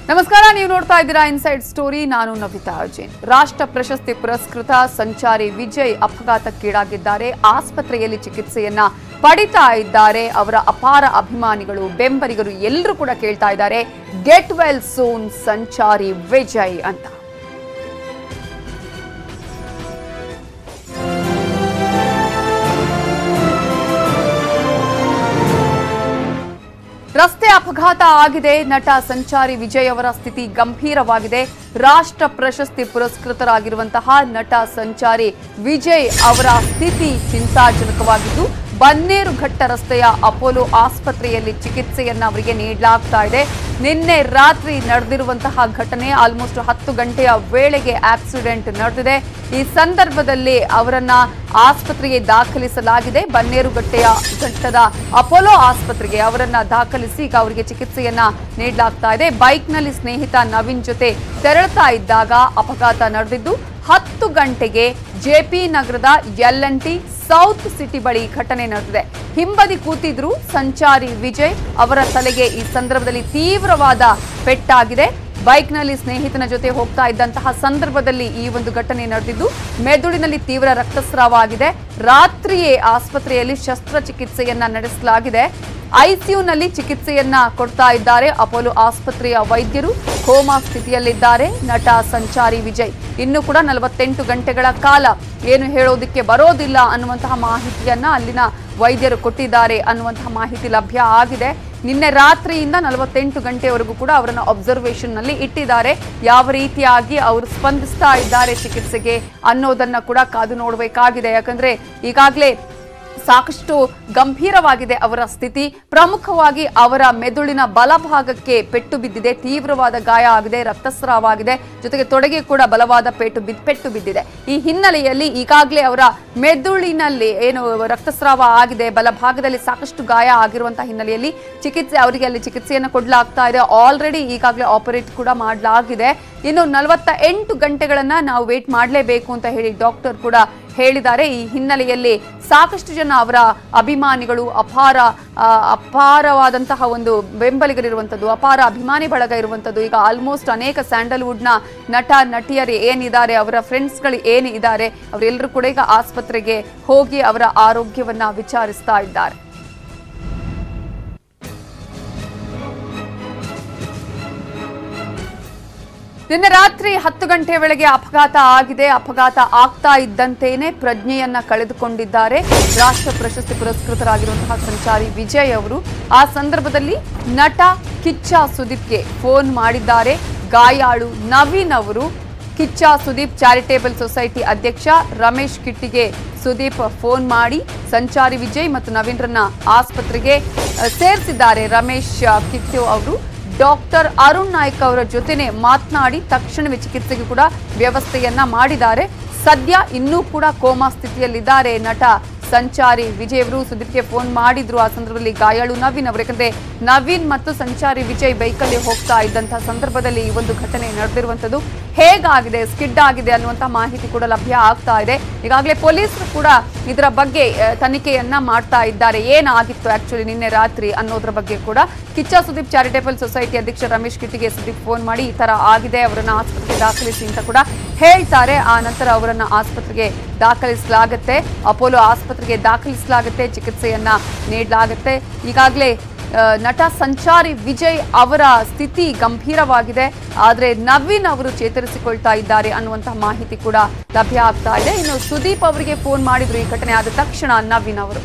ನಮಸ್ಕಾರ ನೀವು ನೋಡ್ತಾ ಇದ್ದೀರಾ ಇನ್ಸೈಡ್ ಸ್ಟೋರಿ ನಾನು ನವಿತಾ ಅರ್ಜೈನ್ ರಾಷ್ಟ್ರ ಪ್ರಶಸ್ತಿ ಪುರಸ್ಕೃತ ಸಂಚಾರಿ ವಿಜಯ್ ಅಪಘಾತಕ್ಕೀಡಾಗಿದ್ದಾರೆ ಆಸ್ಪತ್ರೆಯಲ್ಲಿ ಚಿಕಿತ್ಸೆಯನ್ನ ಪಡಿತಾ ಇದ್ದಾರೆ ಅವರ ಅಪಾರ ಅಭಿಮಾನಿಗಳು ಬೆಂಬಲಿಗರು ಎಲ್ಲರೂ ಕೂಡ ಕೇಳ್ತಾ ಇದ್ದಾರೆ ಗೆಟ್ ವೆಲ್ ಸೂನ್ ಸಂಚಾರಿ ವಿಜಯ್ ಅಂತ ರಸ್ತೆ ಅಪಘಾತ ಆಗಿದೆ ನಟ ಸಂಚಾರಿ ವಿಜಯ್ ಅವರ ಸ್ಥಿತಿ ಗಂಭೀರವಾಗಿದೆ ರಾಷ್ಟ್ರ ಪ್ರಶಸ್ತಿ ಪುರಸ್ಕೃತರಾಗಿರುವಂತಹ ನಟ ಸಂಚಾರಿ ವಿಜಯ್ ಅವರ ಸ್ಥಿತಿ ಚಿಂತಾಜನಕವಾಗಿದ್ದು ಬನ್ನೇರುಘಟ್ಟ ರಸ್ತೆಯ ಅಪೋಲೋ ಆಸ್ಪತ್ರೆಯಲ್ಲಿ ಚಿಕಿತ್ಸೆಯನ್ನ ಅವರಿಗೆ ನೀಡಲಾಗ್ತಾ ಇದೆ ನಿನ್ನೆ ರಾತ್ರಿ ನಡೆದಿರುವಂತಹ ಘಟನೆ ಆಲ್ಮೋಸ್ಟ್ ಹತ್ತು ಗಂಟೆಯ ವೇಳೆಗೆ ಆಕ್ಸಿಡೆಂಟ್ ನಡೆದಿದೆ ಈ ಸಂದರ್ಭದಲ್ಲಿ ಅವರನ್ನ ಆಸ್ಪತ್ರೆಗೆ ದಾಖಲಿಸಲಾಗಿದೆ ಬನ್ನೇರುಘಟ್ಟೆಯ ಘಟ್ಟದ ಅಪೋಲೋ ಆಸ್ಪತ್ರೆಗೆ ಅವರನ್ನ ದಾಖಲಿಸಿ ಈಗ ಅವರಿಗೆ ಚಿಕಿತ್ಸೆಯನ್ನ ನೀಡಲಾಗ್ತಾ ಇದೆ ಬೈಕ್ನಲ್ಲಿ ಸ್ನೇಹಿತ ನವೀನ್ ಜೊತೆ ತೆರಳುತ್ತಾ ಇದ್ದಾಗ ಅಪಘಾತ ನಡೆದಿದ್ದು ಹತ್ತು ಗಂಟೆಗೆ ಜೆಪಿ ನಗರದ L N T south city ಬಳಿ ಘಟನೆ ನಡೆದಿದೆ ಹಿಂಬದಿ ಕೂತಿದ್ರು ಸಂಚಾರಿ ವಿಜಯ್ ಅವರ ತಲೆಗೆ ಈ ಸಂದರ್ಭದಲ್ಲಿ ತೀವ್ರವಾದ ಪೆಟ್ಟಾಗಿದೆ ಬೈಕ್ನಲ್ಲಿ ಸ್ನೇಹಿತನ ಜೊತೆ ಹೋಗ್ತಾ ಇದ್ದಂತಹ ಸಂದರ್ಭದಲ್ಲಿ ಈ ಒಂದು ಘಟನೆ ನಡೆದಿದ್ದು ಮೆದುಳಿನಲ್ಲಿ ತೀವ್ರ ರಕ್ತಸ್ರಾವ ಆಗಿದೆ ರಾತ್ರಿಯೇ ಆಸ್ಪತ್ರೆಯಲ್ಲಿ ಶಸ್ತ್ರಚಿಕಿತ್ಸೆಯನ್ನ ನಡೆಸಲಾಗಿದೆ ಐಸಿಯುನಲ್ಲಿ ಚಿಕಿತ್ಸೆಯನ್ನ ಕೊಡ್ತಾ ಇದ್ದಾರೆ ಅಪೋಲೋ ಆಸ್ಪತ್ರೆಯ ವೈದ್ಯರು ಕೋಮಾ ಸ್ಥಿತಿಯಲ್ಲಿದ್ದಾರೆ ನಟ ಸಂಚಾರಿ ವಿಜಯ್ ಇನ್ನು ಕೂಡ ನಲವತ್ತೆಂಟು ಗಂಟೆಗಳ ಕಾಲ ಏನು ಹೇಳೋದಕ್ಕೆ ಬರೋದಿಲ್ಲ ಅನ್ನುವಂತಹ ಮಾಹಿತಿಯನ್ನ ಅಲ್ಲಿನ ವೈದ್ಯರು ಕೊಟ್ಟಿದ್ದಾರೆ ಅನ್ನುವಂತಹ ಮಾಹಿತಿ ಲಭ್ಯ ಆಗಿದೆ ನಿನ್ನೆ ರಾತ್ರಿಯಿಂದ ನಲವತ್ತೆಂಟು ಗಂಟೆವರೆಗೂ ಕೂಡ ಅವರನ್ನು ಅಬ್ಸರ್ವೇಷನ್ ನಲ್ಲಿ ಇಟ್ಟಿದ್ದಾರೆ ಯಾವ ರೀತಿಯಾಗಿ ಅವರು ಸ್ಪಂದಿಸ್ತಾ ಇದ್ದಾರೆ ಚಿಕಿತ್ಸೆಗೆ ಅನ್ನೋದನ್ನ ಕೂಡ ಕಾದು ನೋಡಬೇಕಾಗಿದೆ ಯಾಕಂದ್ರೆ ಈಗಾಗಲೇ ಸಾಕಷ್ಟು ಗಂಭೀರವಾಗಿದೆ ಅವರ ಸ್ಥಿತಿ ಪ್ರಮುಖವಾಗಿ ಅವರ ಮೆದುಳಿನ ಬಲಭಾಗಕ್ಕೆ ಪೆಟ್ಟು ಬಿದ್ದಿದೆ ತೀವ್ರವಾದ ಗಾಯ ಆಗಿದೆ ರಕ್ತಸ್ರಾವ ಆಗಿದೆ ಜೊತೆಗೆ ತೊಡೆಗೆ ಕೂಡ ಬಲವಾದ ಪೆಟ್ಟು ಬಿದ್ ಪೆಟ್ಟು ಬಿದ್ದಿದೆ ಈ ಹಿನ್ನೆಲೆಯಲ್ಲಿ ಈಗಾಗಲೇ ಅವರ ಮೆದುಳಿನಲ್ಲಿ ಏನು ರಕ್ತಸ್ರಾವ ಆಗಿದೆ ಬಲಭಾಗದಲ್ಲಿ ಸಾಕಷ್ಟು ಗಾಯ ಆಗಿರುವಂತಹ ಹಿನ್ನೆಲೆಯಲ್ಲಿ ಚಿಕಿತ್ಸೆ ಅವರಿಗೆ ಅಲ್ಲಿ ಚಿಕಿತ್ಸೆಯನ್ನು ಕೊಡಲಾಗ್ತಾ ಇದೆ ಆಲ್ರೆಡಿ ಈಗಾಗಲೇ ಆಪರೇಟ್ ಕೂಡ ಮಾಡಲಾಗಿದೆ ಇನ್ನು ನಲವತ್ತ ಎಂಟು ಗಂಟೆಗಳನ್ನ ನಾವು ವೇಟ್ ಮಾಡಲೇಬೇಕು ಅಂತ ಹೇಳಿ ಡಾಕ್ಟರ್ ಕೂಡ ಹೇಳಿದ್ದಾರೆ ಈ ಹಿನ್ನೆಲೆಯಲ್ಲಿ ಸಾಕಷ್ಟು ಜನ ಅವರ ಅಭಿಮಾನಿಗಳು ಅಪಾರ ಆ, ಅಪಾರವಾದಂತಹ ಒಂದು ಬೆಂಬಲಿಗರಿರುವಂಥದ್ದು ಅಪಾರ ಅಭಿಮಾನಿ ಬಳಗ ಇರುವಂಥದ್ದು ಈಗ ಆಲ್ಮೋಸ್ಟ್ ಅನೇಕ ಸ್ಯಾಂಡಲ್ವುಡ್ನ ನಟ ನಟಿಯರು ಏನಿದ್ದಾರೆ ಅವರ ಫ್ರೆಂಡ್ಸ್ಗಳು ಏನು ಇದ್ದಾರೆ ಅವರೆಲ್ಲರೂ ಕೂಡ ಈಗ ಆಸ್ಪತ್ರೆಗೆ ಹೋಗಿ ಅವರ ಆರೋಗ್ಯವನ್ನ ವಿಚಾರಿಸ್ತಾ ಇದ್ದಾರೆ ನಿನ್ನೆ ರಾತ್ರಿ ಹತ್ತು ಗಂಟೆ ವೇಳೆಗೆ ಅಪಘಾತ ಆಗಿದೆ ಅಪಘಾತ ಆಗ್ತಾ ಇದ್ದಂತೇನೆ ಪ್ರಜ್ಞೆಯನ್ನ ಕಳೆದುಕೊಂಡಿದ್ದಾರೆ ರಾಷ್ಟ್ರ ಪ್ರಶಸ್ತಿ ಪುರಸ್ಕೃತರಾಗಿರುವಂತಹ ಸಂಚಾರಿ ವಿಜಯ್ ಅವರು ಆ ಸಂದರ್ಭದಲ್ಲಿ ನಟ ಕಿಚ್ಚ ಸುದೀಪ್ಗೆ ಫೋನ್ ಮಾಡಿದ್ದಾರೆ ಗಾಯಾಳು ನವೀನ್ ಅವರು ಕಿಚ್ಚ ಸುದೀಪ್ ಚಾರಿಟೇಬಲ್ ಸೊಸೈಟಿ ಅಧ್ಯಕ್ಷ ರಮೇಶ್ ಕಿಟ್ಟಿಗೆ ಸುದೀಪ್ ಫೋನ್ ಮಾಡಿ ಸಂಚಾರಿ ವಿಜಯ್ ಮತ್ತು ನವೀನ್ರನ್ನ ಆಸ್ಪತ್ರೆಗೆ ಅಹ್, ಸೇರಿಸಿದ್ದಾರೆ ರಮೇಶ್ ಕಿಟ್ಟು ಅವರು ಡಾಕ್ಟರ್ ಅರುಣ್ ನಾಯ್ಕ್ ಅವರ ಜೊತೆನೆ ಮಾತನಾಡಿ ತಕ್ಷಣವೇ ಚಿಕಿತ್ಸೆಗೆ ಕೂಡ ವ್ಯವಸ್ಥೆಯನ್ನ ಮಾಡಿದ್ದಾರೆ ಸದ್ಯ ಇನ್ನೂ ಕೂಡ ಕೋಮಾ ಸ್ಥಿತಿಯಲ್ಲಿದ್ದಾರೆ ನಟ ಸಂಚಾರಿ ವಿಜಯ್ ಅವರು ಸುದೀಪ್ಗೆ ಫೋನ್ ಮಾಡಿದ್ರು ಆ ಸಂದರ್ಭದಲ್ಲಿ ಗಾಯಾಳು ನವೀನ್ ಅವರು ಯಾಕಂದ್ರೆ ನವೀನ್ ಮತ್ತು ಸಂಚಾರಿ ವಿಜಯ್ ಬೈಕಲ್ಲಿ ಹೋಗ್ತಾ ಇದ್ದಂತಹ ಸಂದರ್ಭದಲ್ಲಿ ಈ ಒಂದು ಘಟನೆ ನಡೆದಿರುವಂತದ್ದು ಹೇಗಾಗಿದೆ ಸ್ಕಿಡ್ ಆಗಿದೆ ಅನ್ನುವಂತ ಮಾಹಿತಿ ಕೂಡ ಲಭ್ಯ ಆಗ್ತಾ ಇದೆ ಈಗಾಗಲೇ ಪೊಲೀಸರು ಕೂಡ ಇದರ ಬಗ್ಗೆ ಆ, ತನಿಖೆಯನ್ನ ಮಾಡ್ತಾ ಇದ್ದಾರೆ ಏನಾಗಿತ್ತು ಆಕ್ಚುಲಿ ನಿನ್ನೆ ರಾತ್ರಿ ಅನ್ನೋದ್ರ ಬಗ್ಗೆ ಕೂಡ ಕಿಚ್ಚ ಸುದೀಪ್ ಚಾರಿಟೇಬಲ್ ಸೊಸೈಟಿ ಅಧ್ಯಕ್ಷ ರಮೇಶ್ ಕಿಟ್ಟಿಗೆ ಸುದೀಪ್ ಫೋನ್ ಮಾಡಿ ಈ ತರ ಆಗಿದೆ ಅವರನ್ನ ಆಸ್ಪತ್ರೆಗೆ ದಾಖಲಿಸಿ ಅಂತ ಕೂಡ ಹೇಳ್ತಾರೆ ಆ ನಂತರ ಅವರನ್ನ ಆಸ್ಪತ್ರೆಗೆ ದಾಖಲಿಸಲಾಗುತ್ತೆ ಅಪೋಲೋ ಆಸ್ಪತ್ರೆಗೆ ದಾಖಲಿಸಲಾಗುತ್ತೆ ಚಿಕಿತ್ಸೆಯನ್ನ ನೀಡಲಾಗುತ್ತೆ ಈಗಾಗಲೇ ಆ, ನಟ ಸಂಚಾರಿ ವಿಜಯ್ ಅವರ ಸ್ಥಿತಿ ಗಂಭೀರವಾಗಿದೆ ಆದರೆ ನವೀನ್ ಅವರು ಚೇತರಿಸಿಕೊಳ್ತಾ ಇದ್ದಾರೆ ಅನ್ನುವಂತಹ ಮಾಹಿತಿ ಕೂಡ ಲಭ್ಯ ಆಗ್ತಾ ಇದೆ ಇನ್ನು ಸುದೀಪ್ ಅವರಿಗೆ ಫೋನ್ ಮಾಡಿದ್ರು ಈ ಘಟನೆ ಆದ ತಕ್ಷಣ ನವೀನ್ ಅವರು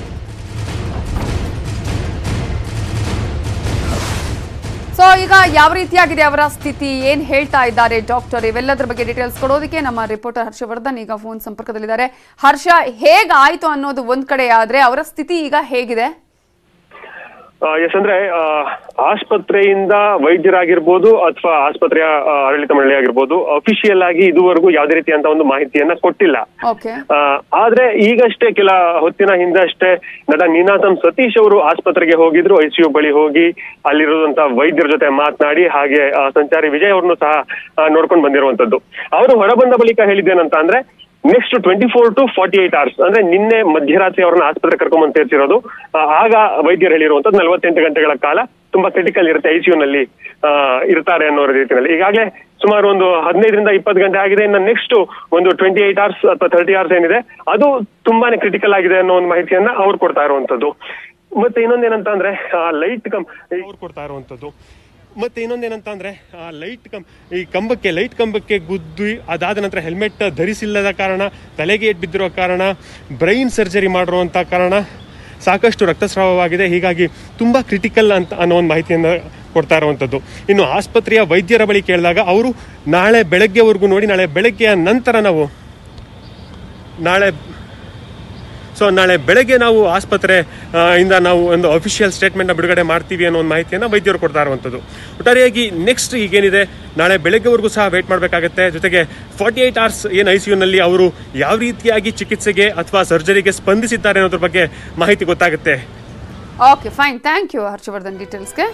ಸೊ ಈಗ ಯಾವ ರೀತಿಯಾಗಿದೆ ಅವರ ಸ್ಥಿತಿ ಏನ್ ಹೇಳ್ತಾ ಇದ್ದಾರೆ ಡಾಕ್ಟರ್ ಇವೆಲ್ಲದರ ಬಗ್ಗೆ ಡೀಟೇಲ್ಸ್ ಕೊಡೋದಕ್ಕೆ ನಮ್ಮ ರಿಪೋರ್ಟರ್ ಹರ್ಷವರ್ಧನ್ ಈಗ ಫೋನ್ ಸಂಪರ್ಕದಲ್ಲಿದ್ದಾರೆ ಹರ್ಷ ಹೇಗಾಯ್ತು ಅನ್ನೋದು ಒಂದ್ ಕಡೆ ಆದ್ರೆ ಅವರ ಸ್ಥಿತಿ ಈಗ ಹೇಗಿದೆ ಆ, ಎಸ್ ಅಂದ್ರೆ ಆ, ಆಸ್ಪತ್ರೆಯಿಂದ ವೈದ್ಯರಾಗಿರ್ಬೋದು ಅಥವಾ ಆಸ್ಪತ್ರೆಯ ಆ, ಆಡಳಿತ ಮಂಡಳಿ ಆಗಿರ್ಬೋದು ಅಫಿಷಿಯಲ್ ಆಗಿ ಇದುವರೆಗೂ ಯಾವುದೇ ರೀತಿಯಂತ ಒಂದು ಮಾಹಿತಿಯನ್ನ ಕೊಟ್ಟಿಲ್ಲ ಓಕೆ ಆ, ಆದ್ರೆ ಈಗಷ್ಟೇ ಕೆಲ ಹೊತ್ತಿನ ಹಿಂದಷ್ಟೇ ನಟ ನೀನಾಸಂ ಸತೀಶ್ ಅವರು ಆಸ್ಪತ್ರೆಗೆ ಹೋಗಿದ್ರು ಐಸಿಯು ಬಳಿ ಹೋಗಿ ಅಲ್ಲಿರುವಂತ ವೈದ್ಯರ ಜೊತೆ ಮಾತನಾಡಿ ಹಾಗೆ ಆ, ಸಂಚಾರಿ ವಿಜಯ್ ಅವ್ರನ್ನು ಸಹ ಆ, ನೋಡ್ಕೊಂಡು ಬಂದಿರುವಂತದ್ದು ಅವರು ಹೊರಬಂದ ಬಳಿಕ ಹೇಳಿದ್ದೇನಂತ ಅಂದ್ರೆ next twenty four to forty eight hours ಅಂದ್ರೆ ನಿನ್ನೆ ಮಧ್ಯರಾತ್ರಿ ಅವ್ರನ್ನ ಆಸ್ಪತ್ರೆ ಕರ್ಕೊಂಡ್ಬಂದು ಸೇರಿಸಿರೋದು ಆಗ ವೈದ್ಯರು ಹೇಳಿರುವಂತದ್ದು ನಲವತ್ತೆಂಟು ಗಂಟೆಗಳ ಕಾಲ ತುಂಬಾ ಕ್ರಿಟಿಕಲ್ ಇರುತ್ತೆ ಐಸಿಯು ನಲ್ಲಿ ಆ, ಇರ್ತಾರೆ ಅನ್ನೋ ರೀತಿಯಲ್ಲಿ ಈಗಾಗಲೇ ಸುಮಾರು ಒಂದು ಹದಿನೈದರಿಂದ ಇಪ್ಪತ್ತು ಗಂಟೆ ಆಗಿದೆ ಇನ್ನು ನೆಕ್ಸ್ಟ್ ಒಂದು ಟ್ವೆಂಟಿ ಏಟ್ ಅವರ್ಸ್ ಅಥವಾ ತರ್ಟಿ ಅವರ್ಸ್ ಏನಿದೆ ಅದು ತುಂಬಾನೇ ಕ್ರಿಟಿಕಲ್ ಆಗಿದೆ ಅನ್ನೋ ಒಂದು ಮಾಹಿತಿಯನ್ನ ಅವ್ರು ಕೊಡ್ತಾ ಇರುವಂತದ್ದು ಮತ್ತೆ ಇನ್ನೊಂದೇನಂತ ಅಂದ್ರೆ ಲೈಟ್ ಕಮ್ ಅವ್ರು ಕೊಡ್ತಾ ಇರುವಂತದ್ದು ಮತ್ತೆ ಇನ್ನೊಂದೇನಂತ ಅಂದ್ರೆ ಆ ಲೈಟ್ ಕಂ ಈ ಕಂಬಕ್ಕೆ ಲೈಟ್ ಕಂಬಕ್ಕೆ ಗುದ್ದು ಅದಾದ ನಂತರ ಹೆಲ್ಮೆಟ್ ಧರಿಸಿಲ್ಲದ ಕಾರಣ ತಲೆಗೆ ಏಟ್ ಬಿದ್ದಿರೋ ಕಾರಣ ಬ್ರೈನ್ ಸರ್ಜರಿ ಮಾಡಿರುವಂತ ಕಾರಣ ಸಾಕಷ್ಟು ರಕ್ತಸ್ರಾವವಾಗಿದೆ ಹೀಗಾಗಿ ತುಂಬಾ ಕ್ರಿಟಿಕಲ್ ಅಂತ ಅನ್ನೋ ಒಂದು ಮಾಹಿತಿಯನ್ನು ಕೊಡ್ತಾ ಇರುವಂಥದ್ದು ಇನ್ನು ಆಸ್ಪತ್ರೆಯ ವೈದ್ಯರ ಬಳಿ ಕೇಳಿದಾಗ ಅವರು ನಾಳೆ ಬೆಳಗ್ಗೆವರೆಗೂ ನೋಡಿ ನಾಳೆ ಬೆಳಗ್ಗೆಯ ನಂತರ ನಾವು ನಾಳೆ ಸೊ ನಾಳೆ ಬೆಳಗ್ಗೆ ನಾವು ಆಸ್ಪತ್ರೆ ಆ, ಇಂದ ನಾವು ಒಂದು ಅಫಿಷಿಯಲ್ ಸ್ಟೇಟ್ಮೆಂಟ್ನ ಬಿಡುಗಡೆ ಮಾಡ್ತೀವಿ ಅನ್ನೋ ಒಂದು ಮಾಹಿತಿಯನ್ನು ವೈದ್ಯರು ಕೊಡ್ತಾ ಇರುವಂಥದ್ದು ಒಟ್ಟಾರೆಯಾಗಿ ನೆಕ್ಸ್ಟ್ ಈಗೇನಿದೆ ನಾಳೆ ಬೆಳಗ್ಗೆವರೆಗೂ ಸಹ ವೇಟ್ ಮಾಡಬೇಕಾಗುತ್ತೆ ಜೊತೆಗೆ ಫಾರ್ಟಿ ಏಟ್ ಅವರ್ಸ್ ಏನು ಐ ನಲ್ಲಿ ಅವರು ಯಾವ ರೀತಿಯಾಗಿ ಚಿಕಿತ್ಸೆಗೆ ಅಥವಾ ಸರ್ಜರಿಗೆ ಸ್ಪಂದಿಸಿದ್ದಾರೆ ಅನ್ನೋದ್ರ ಬಗ್ಗೆ ಮಾಹಿತಿ ಗೊತ್ತಾಗುತ್ತೆ okay fine thank you Harshavardhan ಡೀಟೇಲ್ಸ್ಗೆ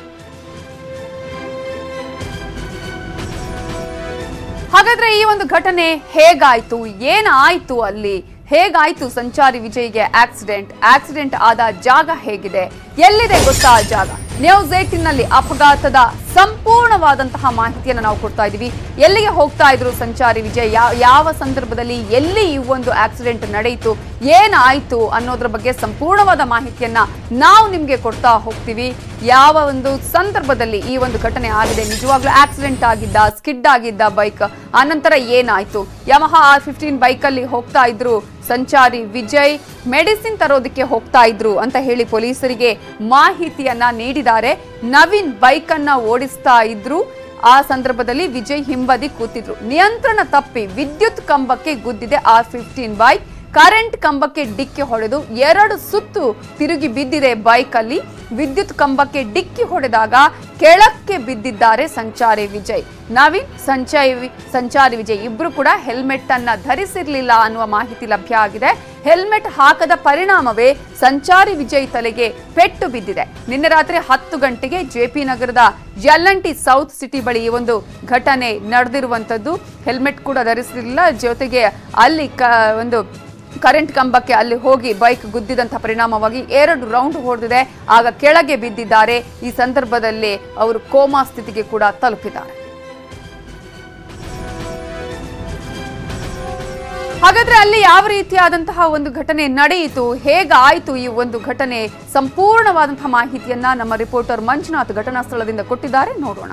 ಹಾಗಾದ್ರೆ ಈ ಒಂದು ಘಟನೆ ಹೇಗಾಯ್ತು ಏನಾಯ್ತು ಅಲ್ಲಿ ಹೇಗಾಯ್ತು ಸಂಚಾರಿ ವಿಜಯ್ಗೆ ಆಕ್ಸಿಡೆಂಟ್ ಆಕ್ಸಿಡೆಂಟ್ ಆದ ಜಾಗ ಹೇಗಿದೆ ಎಲ್ಲಿದೆ ಗೊತ್ತಾ ಆ ಜಾಗ ನ್ಯೂಸ್ ಏಟಿನಲ್ಲಿ ಅಪಘಾತದ ಸಂಪೂರ್ಣವಾದಂತಹ ಮಾಹಿತಿಯನ್ನು ನಾವು ಕೊಡ್ತಾ ಇದ್ದೀವಿ ಎಲ್ಲಿಗೆ ಹೋಗ್ತಾ ಇದ್ರು ಸಂಚಾರಿ ವಿಜಯ್ ಯಾವ ಯಾವ ಸಂದರ್ಭದಲ್ಲಿ ಎಲ್ಲಿ ಈ ಒಂದು ಆಕ್ಸಿಡೆಂಟ್ ನಡೆಯಿತು ಏನಾಯ್ತು ಅನ್ನೋದ್ರ ಬಗ್ಗೆ ಸಂಪೂರ್ಣವಾದ ಮಾಹಿತಿಯನ್ನ ನಾವು ನಿಮ್ಗೆ ಕೊಡ್ತಾ ಹೋಗ್ತೀವಿ ಯಾವ ಒಂದು ಸಂದರ್ಭದಲ್ಲಿ ಈ ಒಂದು ಘಟನೆ ಆಗಿದೆ ನಿಜವಾಗ್ಲೂ ಆಕ್ಸಿಡೆಂಟ್ ಆಗಿದ್ದ ಸ್ಕಿಡ್ ಆಗಿದ್ದ ಬೈಕ್ ಆನಂತರ ಏನಾಯ್ತು ಯಮಹ ಆರ್ ಫಿಫ್ಟೀನ್ ಬೈಕ್ ಅಲ್ಲಿ ಹೋಗ್ತಾ ಇದ್ರು ಸಂಚಾರಿ ವಿಜಯ್ ಮೆಡಿಸಿನ್ ತರೋದಕ್ಕೆ ಹೋಗ್ತಾ ಇದ್ರು ಅಂತ ಹೇಳಿ ಪೊಲೀಸರಿಗೆ ಮಾಹಿತಿಯನ್ನ ನೀಡಿದ್ದಾರೆ ನವೀನ್ ಬೈಕ್ ಅನ್ನ ಓಡಿಸ್ತಾ ಇದ್ರು ಆ ಸಂದರ್ಭದಲ್ಲಿ ವಿಜಯ್ ಹಿಂಬದಿ ಕೂತಿದ್ರು ನಿಯಂತ್ರಣ ತಪ್ಪಿ ವಿದ್ಯುತ್ ಕಂಬಕ್ಕೆ ಗುದ್ದಿದೆ ಆರ್ ಫಿಫ್ಟೀನ್ ಬೈಕ್ ಕರೆಂಟ್ ಕಂಬಕ್ಕೆ ಡಿಕ್ಕಿ ಹೊಡೆದು ಎರಡು ಸುತ್ತು ತಿರುಗಿ ಬಿದ್ದಿದೆ ಬೈಕ್ ಅಲ್ಲಿ ವಿದ್ಯುತ್ ಕಂಬಕ್ಕೆ ಡಿಕ್ಕಿ ಹೊಡೆದಾಗ ಕೆಳಕ್ಕೆ ಬಿದ್ದಿದ್ದಾರೆ ಸಂಚಾರಿ ವಿಜಯ್ ನವೀನ್ ಸಂಚಾರಿ ಸಂಚಾರಿ ವಿಜಯ್ ಇಬ್ರು ಕೂಡ ಹೆಲ್ಮೆಟ್ ಅನ್ನ ಧರಿಸಿರ್ಲಿಲ್ಲ ಅನ್ನುವ ಮಾಹಿತಿ ಲಭ್ಯ ಆಗಿದೆ ಹೆಲ್ಮೆಟ್ ಹಾಕದ ಪರಿಣಾಮವೇ ಸಂಚಾರಿ ವಿಜಯ್ ತಲೆಗೆ ಪೆಟ್ಟು ಬಿದ್ದಿದೆ ನಿನ್ನೆ ರಾತ್ರಿ ಹತ್ತು ಗಂಟೆಗೆ ಜೆಪಿ ನಗರದ ಜಲ್ಲಂಟಿ ಸೌತ್ ಸಿಟಿ ಬಳಿ ಈ ಒಂದು ಘಟನೆ ನಡೆದಿರುವಂತದ್ದು ಹೆಲ್ಮೆಟ್ ಕೂಡ ಧರಿಸಿರಲಿಲ್ಲ ಜೊತೆಗೆ ಅಲ್ಲಿ ಕ ಒಂದು ಕರೆಂಟ್ ಕಂಬಕ್ಕೆ ಅಲ್ಲಿ ಹೋಗಿ ಬೈಕ್ ಗುದ್ದಿದಂತ ಪರಿಣಾಮವಾಗಿ ಎರಡು ರೌಂಡ್ ಹೊಡೆದಿದೆ ಆಗ ಕೆಳಗೆ ಬಿದ್ದಿದ್ದಾರೆ ಈ ಸಂದರ್ಭದಲ್ಲಿ ಅವರು ಕೋಮಾ ಸ್ಥಿತಿಗೆ ಕೂಡ ತಲುಪಿದ್ದಾರೆ ಹಾಗಾದ್ರೆ ಅಲ್ಲಿ ಯಾವ ರೀತಿಯಾದಂತಹ ಒಂದು ಘಟನೆ ನಡೆಯಿತು ಹೇಗಾಯಿತು ಈ ಒಂದು ಘಟನೆ ಸಂಪೂರ್ಣವಾದಂತಹ ಮಾಹಿತಿಯನ್ನ ನಮ್ಮ ರಿಪೋರ್ಟರ್ ಮಂಜುನಾಥ್ ಘಟನಾ ಸ್ಥಳದಿಂದ ಕೊಟ್ಟಿದ್ದಾರೆ ನೋಡೋಣ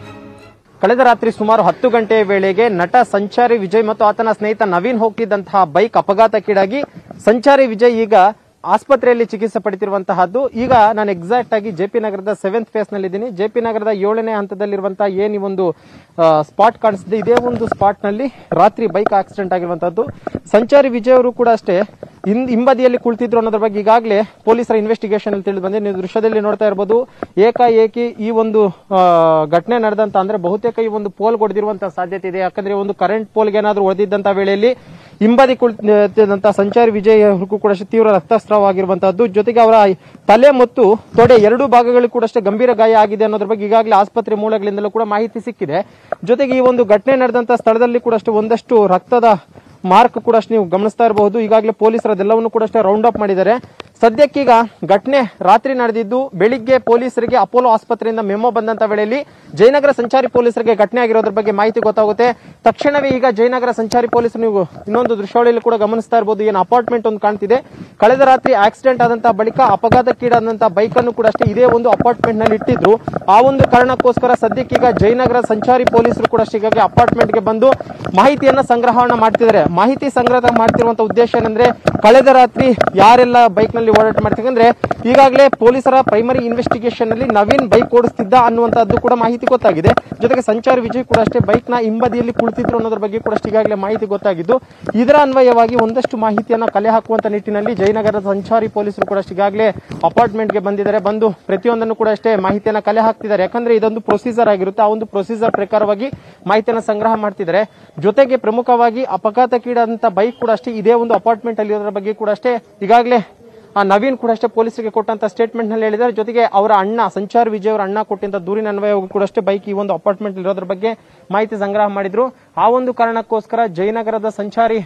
ಕಳೆದ ರಾತ್ರಿ ಸುಮಾರು ಹತ್ತು ಗಂಟೆಯ ವೇಳೆಗೆ ನಟ ಸಂಚಾರಿ ವಿಜಯ್ ಮತ್ತು ಆತನ ಸ್ನೇಹಿತ ನವೀನ್ ಹೋಗ್ತಿದ್ದಂತಹ ಬೈಕ್ ಅಪಘಾತಕ್ಕೀಡಾಗಿ ಸಂಚಾರಿ ವಿಜಯ್ ಈಗ ಆಸ್ಪತ್ರೆಯಲ್ಲಿ ಚಿಕಿತ್ಸೆ ಪಡೆತಿರುವಂತಹದ್ದು ಈಗ ನಾನು ಎಕ್ಸಾಕ್ಟ್ ಆಗಿ ಜೆಪಿ ನಗರದ ಸೆವೆಂತ್ ಫೇಸ್ ನಲ್ಲಿ ಇದ್ದೀನಿ ಜೆಪಿ ನಗರದ ಏಳನೇ ಹಂತದಲ್ಲಿರುವಂತಹ ಏನ್ ಈ ಒಂದು ಸ್ಪಾಟ್ ಕಾಣಿಸ್ತಿದೆ ಇದೇ ಒಂದು ಸ್ಪಾಟ್ ನಲ್ಲಿ ರಾತ್ರಿ ಬೈಕ್ ಆಕ್ಸಿಡೆಂಟ್ ಆಗಿರುವಂತಹದ್ದು ಸಂಚಾರಿ ವಿಜಯ್ ಅವರು ಕೂಡ ಅಷ್ಟೇ ಹಿಂದ್ ಹಿಂಬದಿಯಲ್ಲಿ ಕುಳಿತಿದ್ರು ಅನ್ನೋದ್ರ ಬಗ್ಗೆ ಈಗಾಗಲೇ ಪೊಲೀಸರ ಇನ್ವೆಸ್ಟಿಗೇಷನ್ ಅಲ್ಲಿ ತಿಳಿದು ಬಂದಿದೆ ನೀವು ದೃಶ್ಯದಲ್ಲಿ ನೋಡ್ತಾ ಇರಬಹುದು ಏಕಾಏಕಿ ಈ ಒಂದು ಆ, ಘಟನೆ ನಡೆದಂತ ಅಂದ್ರೆ ಬಹುತೇಕ ಈ ಒಂದು ಪೋಲ್ ಹೊಡೆದಿರುವಂತಹ ಸಾಧ್ಯತೆ ಇದೆ ಯಾಕಂದ್ರೆ ಒಂದು ಕರೆಂಟ್ ಪೋಲ್ಗೆ ಏನಾದ್ರು ಹೊಡೆದಿದ್ದಂತ ವೇಳೆಯಲ್ಲಿ ಹಿಂಬದಿ ಕುಳಿತಿದ್ದಂತ ಸಂಚಾರಿ ವಿಜಯ್ ಅವ್ರಿಗೂ ಕೂಡ ಅಷ್ಟೇ ತೀವ್ರ ರಕ್ತಸ್ರಾವವಾಗಿರುವಂತಹದ್ದು ಜೊತೆಗೆ ಅವರ ತಲೆ ಮತ್ತು ತೊಡೆ ಎರಡು ಭಾಗಗಳಿಗೂ ಕೂಡ ಅಷ್ಟೇ ಗಂಭೀರ ಗಾಯ ಆಗಿದೆ ಅನ್ನೋದ್ರ ಬಗ್ಗೆ ಈಗಾಗಲೇ ಆಸ್ಪತ್ರೆ ಮೂಲಗಳಿಂದಲೂ ಕೂಡ ಮಾಹಿತಿ ಸಿಕ್ಕಿದೆ ಜೊತೆಗೆ ಈ ಒಂದು ಘಟನೆ ನಡೆದಂತ ಸ್ಥಳದಲ್ಲಿ ಕೂಡ ಅಷ್ಟೇ ಒಂದಷ್ಟು ರಕ್ತದ ಮಾರ್ಕ್ ಕೂಡ ಅಷ್ಟೇ ನೀವು ಗಮನಿಸ್ತಾ ಇರಬಹುದು ಈಗಾಗಲೇ ಪೊಲೀಸರು ಅದೆಲ್ಲವನ್ನು ಕೂಡ ಅಷ್ಟೇ ರೌಂಡ್ ಅಪ್ ಮಾಡಿದ್ದಾರೆ ಸದ್ಯಕ್ಕೀಗ ಘಟನೆ ರಾತ್ರಿ ನಡೆದಿದ್ದು ಬೆಳಿಗ್ಗೆ ಪೊಲೀಸರಿಗೆ ಅಪೋಲೋ ಆಸ್ಪತ್ರೆಯಿಂದ ಮೆಮೊ ಬಂದಂತ ವೇಳೆಯಲ್ಲಿ ಜಯನಗರ ಸಂಚಾರಿ ಪೊಲೀಸರಿಗೆ ಘಟನೆ ಆಗಿರೋದ್ರ ಬಗ್ಗೆ ಮಾಹಿತಿ ಗೊತ್ತಾಗುತ್ತೆ ತಕ್ಷಣವೇ ಈಗ ಜಯನಗರ ಸಂಚಾರಿ ಪೊಲೀಸರು ನೀವು ಇನ್ನೊಂದು ದೃಶ್ಯಾವಳಿಯಲ್ಲಿ ಕೂಡ ಗಮನಿಸ್ತಾ ಇರಬಹುದು ಏನು ಅಪಾರ್ಟ್ಮೆಂಟ್ ಒಂದು ಕಾಣ್ತಿದೆ ಕಳೆದ ರಾತ್ರಿ ಆಕ್ಸಿಡೆಂಟ್ ಆದಂತಹ ಬಳಿಕ ಅಪಘಾತಕ್ಕೀಡಾದಂತಹ ಬೈಕ್ ಅನ್ನು ಕೂಡ ಅಷ್ಟೇ ಇದೇ ಒಂದು ಅಪಾರ್ಟ್ಮೆಂಟ್ ನಲ್ಲಿ ಇಟ್ಟಿದ್ರು ಆ ಒಂದು ಕಾರಣಕ್ಕೋಸ್ಕರ ಸದ್ಯಕ್ಕೀಗ ಜಯನಗರ ಸಂಚಾರಿ ಪೊಲೀಸರು ಕೂಡ ಅಷ್ಟೇ ಈಗಾಗಲೇ ಅಪಾರ್ಟ್ಮೆಂಟ್ ಗೆ ಬಂದು ಮಾಹಿತಿಯನ್ನ ಸಂಗ್ರಹವನ್ನ ಮಾಡ್ತಿದ್ದಾರೆ ಮಾಹಿತಿ ಸಂಗ್ರಹ ಮಾಡ್ತಿರುವಂತ ಉದ್ದೇಶ ಏನಂದ್ರೆ ಕಳೆದ ರಾತ್ರಿ ಯಾರೆಲ್ಲ ಬೈಕ್ ನಲ್ಲಿ ಓಡಾಟ ಮಾಡ್ತಾರೆ ಅಂದ್ರೆ ಈಗಾಗಲೇ ಪೊಲೀಸರ ಪ್ರೈಮರಿ ಇನ್ವೆಸ್ಟಿಗೇಷನ್ ಅಲ್ಲಿ ನವೀನ್ ಬೈಕ್ ಓಡಿಸ್ತಿದ್ದ ಅನ್ನುವಂತಹದ್ದು ಕೂಡ ಮಾಹಿತಿ ಗೊತ್ತಾಗಿದೆ ಜೊತೆಗೆ ಸಂಚಾರಿ ವಿಜಯ್ ಕೂಡ ಅಷ್ಟೇ ಬೈಕ್ ನ ಹಿಂಬದಿಯಲ್ಲಿ ಕುಳಿತಿದ್ರು ಅನ್ನೋದ್ರ ಬಗ್ಗೆ ಕೂಡ ಅಷ್ಟೇ ಈಗಾಗಲೇ ಮಾಹಿತಿ ಗೊತ್ತಾಗಿದ್ದು ಇದರ ಅನ್ವಯವಾಗಿ ಒಂದಷ್ಟು ಮಾಹಿತಿಯನ್ನ ಕಲೆ ಹಾಕುವಂತ ನಿಟ್ಟಿನಲ್ಲಿ ಜಯನಗರದ ಸಂಚಾರಿ ಪೊಲೀಸರು ಕೂಡ ಅಷ್ಟೇ ಈಗಾಗಲೇ ಅಪಾರ್ಟ್ಮೆಂಟ್ ಗೆ ಬಂದಿದ್ದಾರೆ ಬಂದು ಪ್ರತಿಯೊಂದನ್ನು ಕೂಡ ಅಷ್ಟೇ ಮಾಹಿತಿಯನ್ನ ಕಲೆ ಹಾಕ್ತಿದ್ದಾರೆ ಯಾಕಂದ್ರೆ ಇದೊಂದು ಪ್ರೊಸೀಜರ್ ಆಗಿರುತ್ತೆ ಆ ಒಂದು ಪ್ರೊಸೀಜರ್ ಪ್ರಕಾರವಾಗಿ ಮಾಹಿತಿಯನ್ನ ಸಂಗ್ರಹ ಮಾಡ್ತಿದ್ದಾರೆ ಜೊತೆಗೆ ಪ್ರಮುಖವಾಗಿ ಅಪಘಾತಕ್ಕೀಡಾದಂತ ಬೈಕ್ ಕೂಡ ಅಷ್ಟೇ ಇದೇ ಒಂದು ಅಪಾರ್ಟ್ಮೆಂಟ್ ಅಲ್ಲಿ ಇರೋದ್ರ ಬಗ್ಗೆ ಕೂಡ ಅಷ್ಟೇ ಈಗಾಗಲೇ ಆ ನವೀನ್ ಕೂಡ ಅಷ್ಟೇ ಪೊಲೀಸರಿಗೆ ಕೊಟ್ಟಂತ ಸ್ಟೇಟ್ಮೆಂಟ್ ನಲ್ಲಿ ಹೇಳಿದ್ದಾರೆ ಜೊತೆಗೆ ಅವರ ಅಣ್ಣ ಸಂಚಾರ್ ವಿಜಯ್ ಅವರ ಅಣ್ಣ ಕೊಟ್ಟಂತ ದೂರಿನ ಅನ್ವಯವಾಗಿ ಕೂಡ ಅಷ್ಟೇ ಬೈಕ್ ಈ ಒಂದು ಅಪಾರ್ಟ್ಮೆಂಟ್ ಇರೋದ್ರ ಬಗ್ಗೆ ಮಾಹಿತಿ ಸಂಗ್ರಹ ಮಾಡಿದ್ರು ಆ ಒಂದು ಕಾರಣಕ್ಕೋಸ್ಕರ ಜಯನಗರದ ಸಂಚಾರಿ